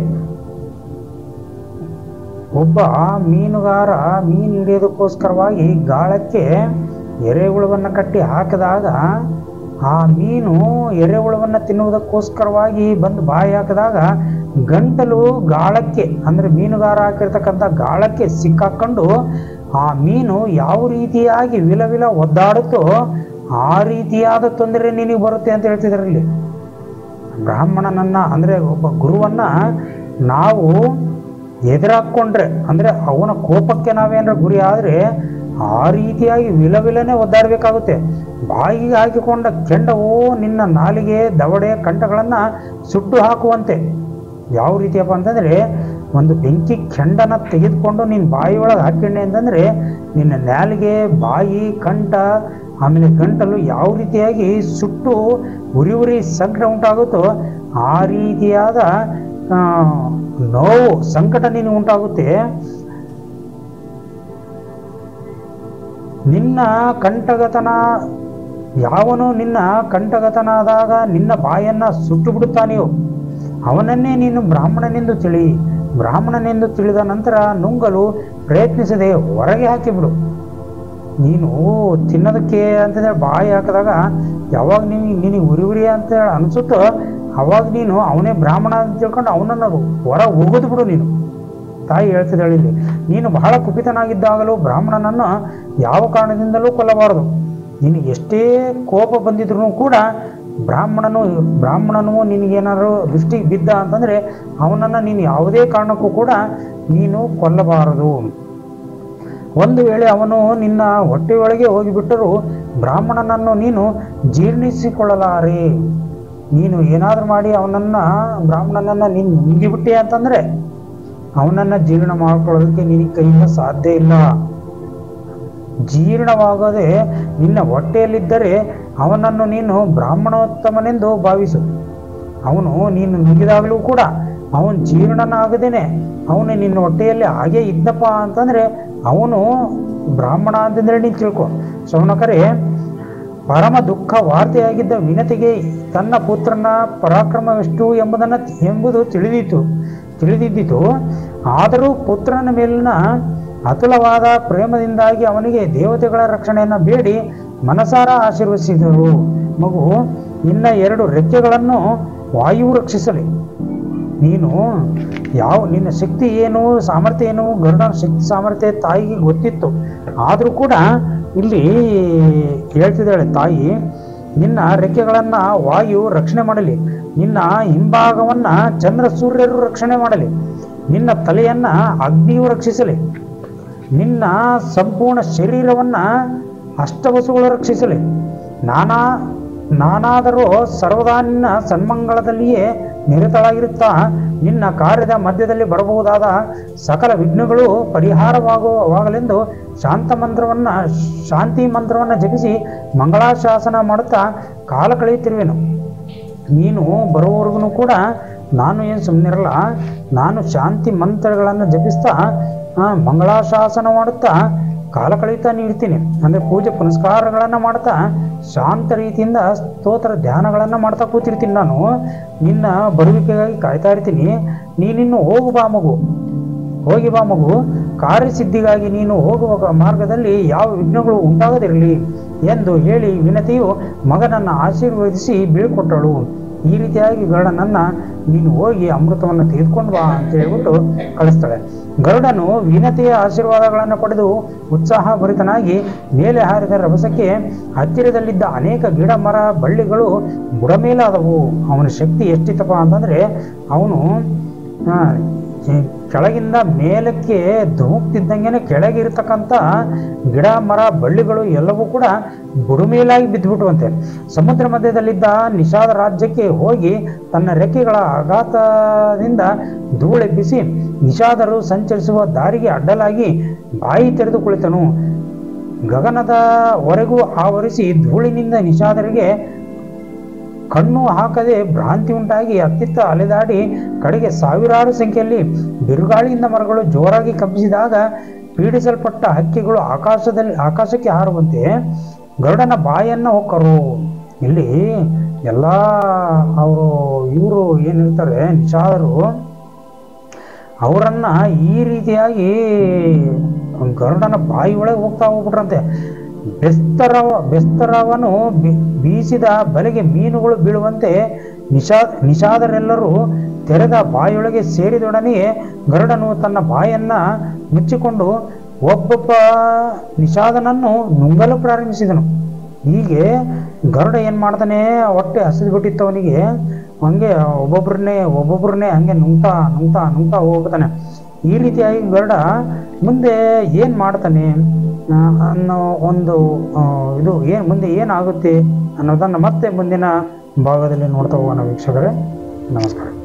ಒಬ್ಬ ಮೀನುಗಾರ ಮೀನು ಹಿಡಿಯೋದಕ್ಕೋಸ್ಕರವಾಗಿ ಗಾಳಕ್ಕೆ ಎರೆಹುಳವನ್ನು ಕಟ್ಟಿ ಹಾಕಿದಾಗ ಆ ಮೀನು ಎರೆಹುಳವನ್ನು ತಿನ್ನುವುದಕ್ಕೋಸ್ಕರವಾಗಿ ಬಂದು ಬಾಯಿ ಹಾಕಿದಾಗ ಗಂಟಲು ಗಾಳಕ್ಕೆ ಅಂದರೆ ಮೀನುಗಾರ ಹಾಕಿರ್ತಕ್ಕಂಥ ಗಾಳಕ್ಕೆ ಸಿಕ್ಕಾಕೊಂಡು ಆ ಮೀನು ಯಾವ ರೀತಿಯಾಗಿ ವಿಲ ವಿಲ ಒದ್ದಾಡುತ್ತೋ ಆ ರೀತಿಯಾದ ತೊಂದರೆ ನಿನಗೆ ಬರುತ್ತೆ ಅಂತ ಹೇಳ್ತಿದ್ದಾರೆ ಇಲ್ಲಿ ಬ್ರಾಹ್ಮಣನನ್ನ ಅಂದರೆ ಒಬ್ಬ ಗುರುವನ್ನ ನಾವು ಎದುರಾಕೊಂಡ್ರೆ ಅಂದರೆ ಅವನ ಕೋಪಕ್ಕೆ ನಾವೇನಾರ ಗುರಿ ಆದರೆ ಆ ರೀತಿಯಾಗಿ ವಿಲ ವಿಲನೆ ಒದ್ದಾಡಬೇಕಾಗುತ್ತೆ ಬಾಯಿಗೆ ಹಾಕಿಕೊಂಡ ಕೆಂಡವು ನಿನ್ನ ನಾಲಿಗೆ ದವಡೆ ಕಂಠಗಳನ್ನು ಸುಟ್ಟು ಹಾಕುವಂತೆ ಯಾವ ರೀತಿಯಪ್ಪ ಅಂತಂದರೆ ಒಂದು ಬೆಂಕಿ ಕೆಂಡನ ತೆಗೆದುಕೊಂಡು ನಿನ್ನ ಬಾಯಿ ಒಳಗೆ ಹಾಕೊಂಡೆ ಅಂತಂದರೆ ನಿನ್ನ ನಾಲಿಗೆ ಬಾಯಿ ಕಂಠ ಆಮೇಲೆ ಗಂಟಲು ಯಾವ ರೀತಿಯಾಗಿ ಸುಟ್ಟು ಉರಿ ಉರಿ ಸಂಕಟ ಉಂಟಾಗುತ್ತೋ ಆ ರೀತಿಯಾದ ಆ, ನೋವು ಸಂಕಟ ನಿನಗೆ ಉಂಟಾಗುತ್ತೆ ನಿನ್ನ ಕಂಠಗತನ ಯಾವನು ನಿನ್ನ ಕಂಠಗತನಾದಾಗ ನಿನ್ನ ಬಾಯನ್ನ ಸುಟ್ಟು ಬಿಡುತ್ತಾನೆಯೋ ಅವನನ್ನೇ ನೀನು ಬ್ರಾಹ್ಮಣನೆಂದು ತಿಳಿ ಬ್ರಾಹ್ಮಣನೆಂದು ತಿಳಿದ ನಂತರ ನುಂಗಲು ಪ್ರಯತ್ನಿಸದೆ ಹೊರಗೆ ಹಾಕಿಬಿಡು ನೀನು ತಿನ್ನೋದಕ್ಕೆ ಅಂತಂದ್ರೆ ಬಾಯಿ ಹಾಕಿದಾಗ ಯಾವಾಗ ನೀನು ನಿನಗೆ ಉರಿ ಉರಿ ಅಂತ ಹೇಳಿ ಅನಿಸುತ್ತೋ ಅವಾಗ ನೀನು ಅವನೇ ಬ್ರಾಹ್ಮಣ ಅಂತ ತಿಳ್ಕೊಂಡು ಅವನನ್ನು ಹೊರ ಹೋಗೋದು ಬಿಡು ನೀನು ತಾಯಿ ಹೇಳ್ತಿದ್ದಾಳೆ ಇಲ್ಲಿ ನೀನು ಬಹಳ ಕುಪಿತನಾಗಿದ್ದಾಗಲೂ ಬ್ರಾಹ್ಮಣನನ್ನು ಯಾವ ಕಾರಣದಿಂದಲೂ ಕೊಲ್ಲಬಾರದು ನೀನು ಎಷ್ಟೇ ಕೋಪ ಬಂದಿದ್ರು ಕೂಡ ಬ್ರಾಹ್ಮಣನು ಬ್ರಾಹ್ಮಣನು ನಿನಗೇನಾದ್ರು ದೃಷ್ಟಿಗೆ ಬಿದ್ದ ಅಂತಂದರೆ ಅವನನ್ನು ನೀನು ಯಾವುದೇ ಕಾರಣಕ್ಕೂ ಕೂಡ ನೀನು ಕೊಲ್ಲಬಾರದು ಒಂದು ವೇಳೆ ಅವನು ನಿನ್ನ ಹೊಟ್ಟೆಯೊಳಗೆ ಹೋಗಿಬಿಟ್ಟರೂ ಬ್ರಾಹ್ಮಣನನ್ನು ನೀನು ಜೀರ್ಣಿಸಿಕೊಳ್ಳಲಾರೆ ನೀನು ಏನಾದರೂ ಮಾಡಿ ಅವನನ್ನ ಬ್ರಾಹ್ಮಣನನ್ನ ನೀನು ನುಂಗಿಬಿಟ್ಟೆ ಅಂತಂದ್ರೆ ಅವನನ್ನ ಜೀರ್ಣ ಮಾಡ್ಕೊಳ್ಳೋದಕ್ಕೆ ನಿನಗೆ ಕೈಯಿಂದ ಸಾಧ್ಯ ಇಲ್ಲ ಜೀರ್ಣವಾಗದೆ ನಿನ್ನ ಹೊಟ್ಟೆಯಲ್ಲಿದ್ದರೆ ಅವನನ್ನು ನೀನು ಬ್ರಾಹ್ಮಣೋತ್ತಮನೆಂದು ಭಾವಿಸು ಅವನು ನೀನು ನುಗ್ಗಿದಾಗಲೂ ಕೂಡ ಅವನು ಜೀರ್ಣನಾಗದೇನೆ ಅವನು ನಿನ್ನ ಹೊಟ್ಟೆಯಲ್ಲಿ ಹಾಗೆ ಇದ್ದಪ್ಪ ಅಂತಂದ್ರೆ ಅವನು ಬ್ರಾಹ್ಮಣ ಅಂತಂದ್ರೆ ನೀನು ತಿಳ್ಕೊ ಶೌನಕರೇ ಪರಮ ದುಃಖ ವಾರ್ತೆಯಾಗಿದ್ದ ವಿನತಿಗೆ ತನ್ನ ಪುತ್ರನ ಪರಾಕ್ರಮವೆಷ್ಟು ಎಂಬುದನ್ನು ಎಂಬುದು ತಿಳಿದಿತ್ತು ತಿಳಿದಿದ್ದಿತು ಆದರೂ ಪುತ್ರನ ಮೇಲಿನ ಅತುಲವಾದ ಪ್ರೇಮದಿಂದಾಗಿ ಅವನಿಗೆ ದೇವತೆಗಳ ರಕ್ಷಣೆಯನ್ನು ಬೇಡಿ ಮನಸಾರ ಆಶೀರ್ವದಿಸಿದರು ಮಗು ನಿನ್ನ ಎರಡು ರೆಕ್ಕೆಗಳನ್ನು ವಾಯುವು ರಕ್ಷಿಸಲಿ ನೀನು ಯಾವ ನಿನ್ನ ಶಕ್ತಿ ಏನು ಸಾಮರ್ಥ್ಯ ಏನು ಗರುಡನ ಶಕ್ತಿ ಸಾಮರ್ಥ್ಯ ತಾಯಿಗೆ ಗೊತ್ತಿತ್ತು ಆದರೂ ಕೂಡ ಇಲ್ಲಿ ಹೇಳ್ತಿದ್ದಾಳೆ ತಾಯಿ ನಿನ್ನ ರೆಕ್ಕೆಗಳನ್ನು ವಾಯು ರಕ್ಷಣೆ ಮಾಡಲಿ ನಿನ್ನ ಹಿಂಭಾಗವನ್ನು ಚಂದ್ರ ಸೂರ್ಯರು ರಕ್ಷಣೆ ಮಾಡಲಿ ನಿನ್ನ ತಲೆಯನ್ನು ಅಗ್ನಿಯು ರಕ್ಷಿಸಲಿ ನಿನ್ನ ಸಂಪೂರ್ಣ ಶರೀರವನ್ನು ಅಷ್ಟವಸುಗಳು ರಕ್ಷಿಸಲಿ ನಾನಾ ನಾನಾದರೂ ಸರ್ವದಾ ನಿನ್ನ ಸನ್ಮಂಗಳದಲ್ಲಿಯೇ ನಿರತಳಾಗಿರುತ್ತಾ ನಿನ್ನ ಕಾರ್ಯದ ಮಧ್ಯದಲ್ಲಿ ಬರಬಹುದಾದ ಸಕಲ ವಿಘ್ನಗಳು ಪರಿಹಾರವಾಗುವಾಗಲೆಂದು ಶಾಂತ ಮಂತ್ರವನ್ನು ಶಾಂತಿ ಮಂತ್ರವನ್ನು ಜಪಿಸಿ ಮಂಗಳಾಶಾಸನ ಮಾಡುತ್ತಾ ಕಾಲ ಕಳೆಯುತ್ತಿರುವೆನು ನೀನು ಬರುವವರೆಗೂ ಕೂಡ ನಾನು ಏನು ಸುಮ್ಮನಿರಲ್ಲ ನಾನು ಶಾಂತಿ ಮಂತ್ರಗಳನ್ನು ಜಪಿಸ್ತಾ ಆ, ಮಂಗಳಾಶಾಸನ ಮಾಡುತ್ತಾ ಕಾಲ ಕಳೀತಾ ನೀಡ್ತೀನಿ ಅಂದರೆ ಪೂಜೆ ಪುನಸ್ಕಾರಗಳನ್ನು ಮಾಡ್ತಾ ಶಾಂತ ರೀತಿಯಿಂದ ಸ್ತೋತ್ರ ಧ್ಯಾನಗಳನ್ನು ಮಾಡ್ತಾ ಕೂತಿರ್ತೀನಿ ನಾನು ನಿನ್ನ ಬರುವಿಕೆಗಾಗಿ ಕಾಯ್ತಾ ಇರ್ತೀನಿ ನೀನಿನ್ನು ಹೋಗು ಬಾ ಮಗು ಹೋಗಿ ಬಾ ಮಗು ಕಾರ್ಯಸಿದ್ಧಿಗಾಗಿ ನೀನು ಹೋಗುವ ಮಾರ್ಗದಲ್ಲಿ ಯಾವ ವಿಘ್ನಗಳು ಉಂಟಾಗದಿರಲಿ ಎಂದು ಹೇಳಿ ವಿನತಿಯು ಮಗನನ್ನು ಆಶೀರ್ವದಿಸಿ ಬೀಳ್ಕೊಟ್ಟಳು ಈ ರೀತಿಯಾಗಿ ಗರುಡನನ್ನ ನೀನು ಹೋಗಿ ಅಮೃತವನ್ನು ತೆಗೆದುಕೊಂಡು ಬಾ ಅಂತ ಹೇಳ್ಬಿಟ್ಟು ಕಳಿಸ್ತಾಳೆ ಗರುಡನು ವಿನತಿಯ ಆಶೀರ್ವಾದಗಳನ್ನು ಪಡೆದು ಉತ್ಸಾಹ ಭರಿತನಾಗಿ ಮೇಲೆ ಹಾರಿದ ರಭಸಕ್ಕೆ ಹತ್ತಿರದಲ್ಲಿದ್ದ ಅನೇಕ ಗಿಡ ಮರ ಬಳ್ಳಿಗಳು ಬುಡಮೇಲಾದವು ಅವನ ಶಕ್ತಿ ಎಷ್ಟಿತ್ತಪ್ಪ ಅಂತಂದ್ರೆ ಅವನು ಆ, ಈ ಕೆಳಗಿಂದ ಮೇಲಕ್ಕೆ ಧುಮುಕ್ತಿದ್ದಂಗೆನೆ ಕೆಳಗೆ ಇರತಕ್ಕಂಥ ಗಿಡ ಮರ ಬಳ್ಳಿಗಳು ಎಲ್ಲವೂ ಕೂಡ ಬುಡುಮೇಲಾಗಿ ಬಿದ್ದುಬಿಟ್ಟುವಂತೆ ಸಮುದ್ರ ಮಧ್ಯದಲ್ಲಿದ್ದ ನಿಷಾದ ರಾಜ್ಯಕ್ಕೆ ಹೋಗಿ ತನ್ನ ರೆಕ್ಕೆಗಳ ಆಘಾತದಿಂದ ಧೂಳೆಬ್ಬಿಸಿ ನಿಷಾದರು ಸಂಚರಿಸುವ ದಾರಿಗೆ ಅಡ್ಡಲಾಗಿ ಬಾಯಿ ತೆರೆದು ಕುಳಿತನು ಗಗನದವರೆಗೂ ಆವರಿಸಿ ಧೂಳಿನಿಂದ ನಿಷಾದರಿಗೆ ಕಣ್ಣು ಹಾಕದೆ ಭ್ರಾಂತಿ ಉಂಟಾಗಿ ಅತ್ತಿತ್ತ ಅಲೆದಾಡಿ ಕಡೆಗೆ ಸಾವಿರಾರು ಸಂಖ್ಯೆಯಲ್ಲಿ ಬಿರುಗಾಳಿಯಿಂದ ಮರಗಳು ಜೋರಾಗಿ ಕಂಪಿಸಿದಾಗ ಪೀಡಿಸಲ್ಪಟ್ಟ ಹಕ್ಕಿಗಳು ಆಕಾಶದಲ್ಲಿ ಆಕಾಶಕ್ಕೆ ಹಾರುವಂತೆ ಗರುಡನ ಬಾಯನ್ನು ಹೊಕ್ಕರು ಇಲ್ಲಿ ಎಲ್ಲ ಅವರು ಇವರು ಏನಿರ್ತಾರೆ ನಿಷಾದರು ಅವರನ್ನ ಈ ರೀತಿಯಾಗಿ ಗರುಡನ ಬಾಯಿ ಒಳಗೆ ಹೋಗ್ತಾ ಹೋಗ್ಬಿಟ್ರಂತೆ ಬೆಸ್ತರವ ಬೆಸ್ತರವನು ಬಿ- ಬೀಸಿದ ಬಲೆಗೆ ಮೀನುಗಳು ಬೀಳುವಂತೆ ನಿಷಾ ನಿಷಾದರೆಲ್ಲರೂ ತೆರೆದ ಬಾಯೊಳಗೆ ಸೇರಿದೊಡನೆಯೇ ಗರುಡನು ತನ್ನ ಬಾಯನ್ನ ಮುಚ್ಚಿಕೊಂಡು ಒಬ್ಬೊಬ್ಬ ನಿಷಾದನನ್ನು ನುಂಗಲು ಪ್ರಾರಂಭಿಸಿದನು ಹೀಗೆ ಗರುಡ ಏನು ಮಾಡ್ತಾನೆ ಹೊಟ್ಟೆ ಹಸಿದು ಬಿಟ್ಟಿತ್ತು ಅವನಿಗೆ ಹಂಗೆ ಒಬ್ಬೊಬ್ರನ್ನೇ ಒಬ್ಬೊಬ್ರನ್ನೇ ಹಂಗೆ ನುಂಗ್ತಾ ನುಂಗ್ತಾ ನುಂಗ್ತಾ ಹೋಗ್ತಾನೆ ಈ ರೀತಿಯಾಗಿ ಗರುಡ ಮುಂದೆ ಏನು ಮಾಡ್ತಾನೆ ಆ, ಅನ್ನೋ ಒಂದು ಆ, ಇದು ಏನು ಮುಂದೆ ಏನಾಗುತ್ತೆ ಅನ್ನೋದನ್ನು ಮತ್ತೆ ಮುಂದಿನ ಭಾಗದಲ್ಲಿ ನೋಡ್ತಾ ಹೋಗೋಣ ವೀಕ್ಷಕರೇ ನಮಸ್ಕಾರ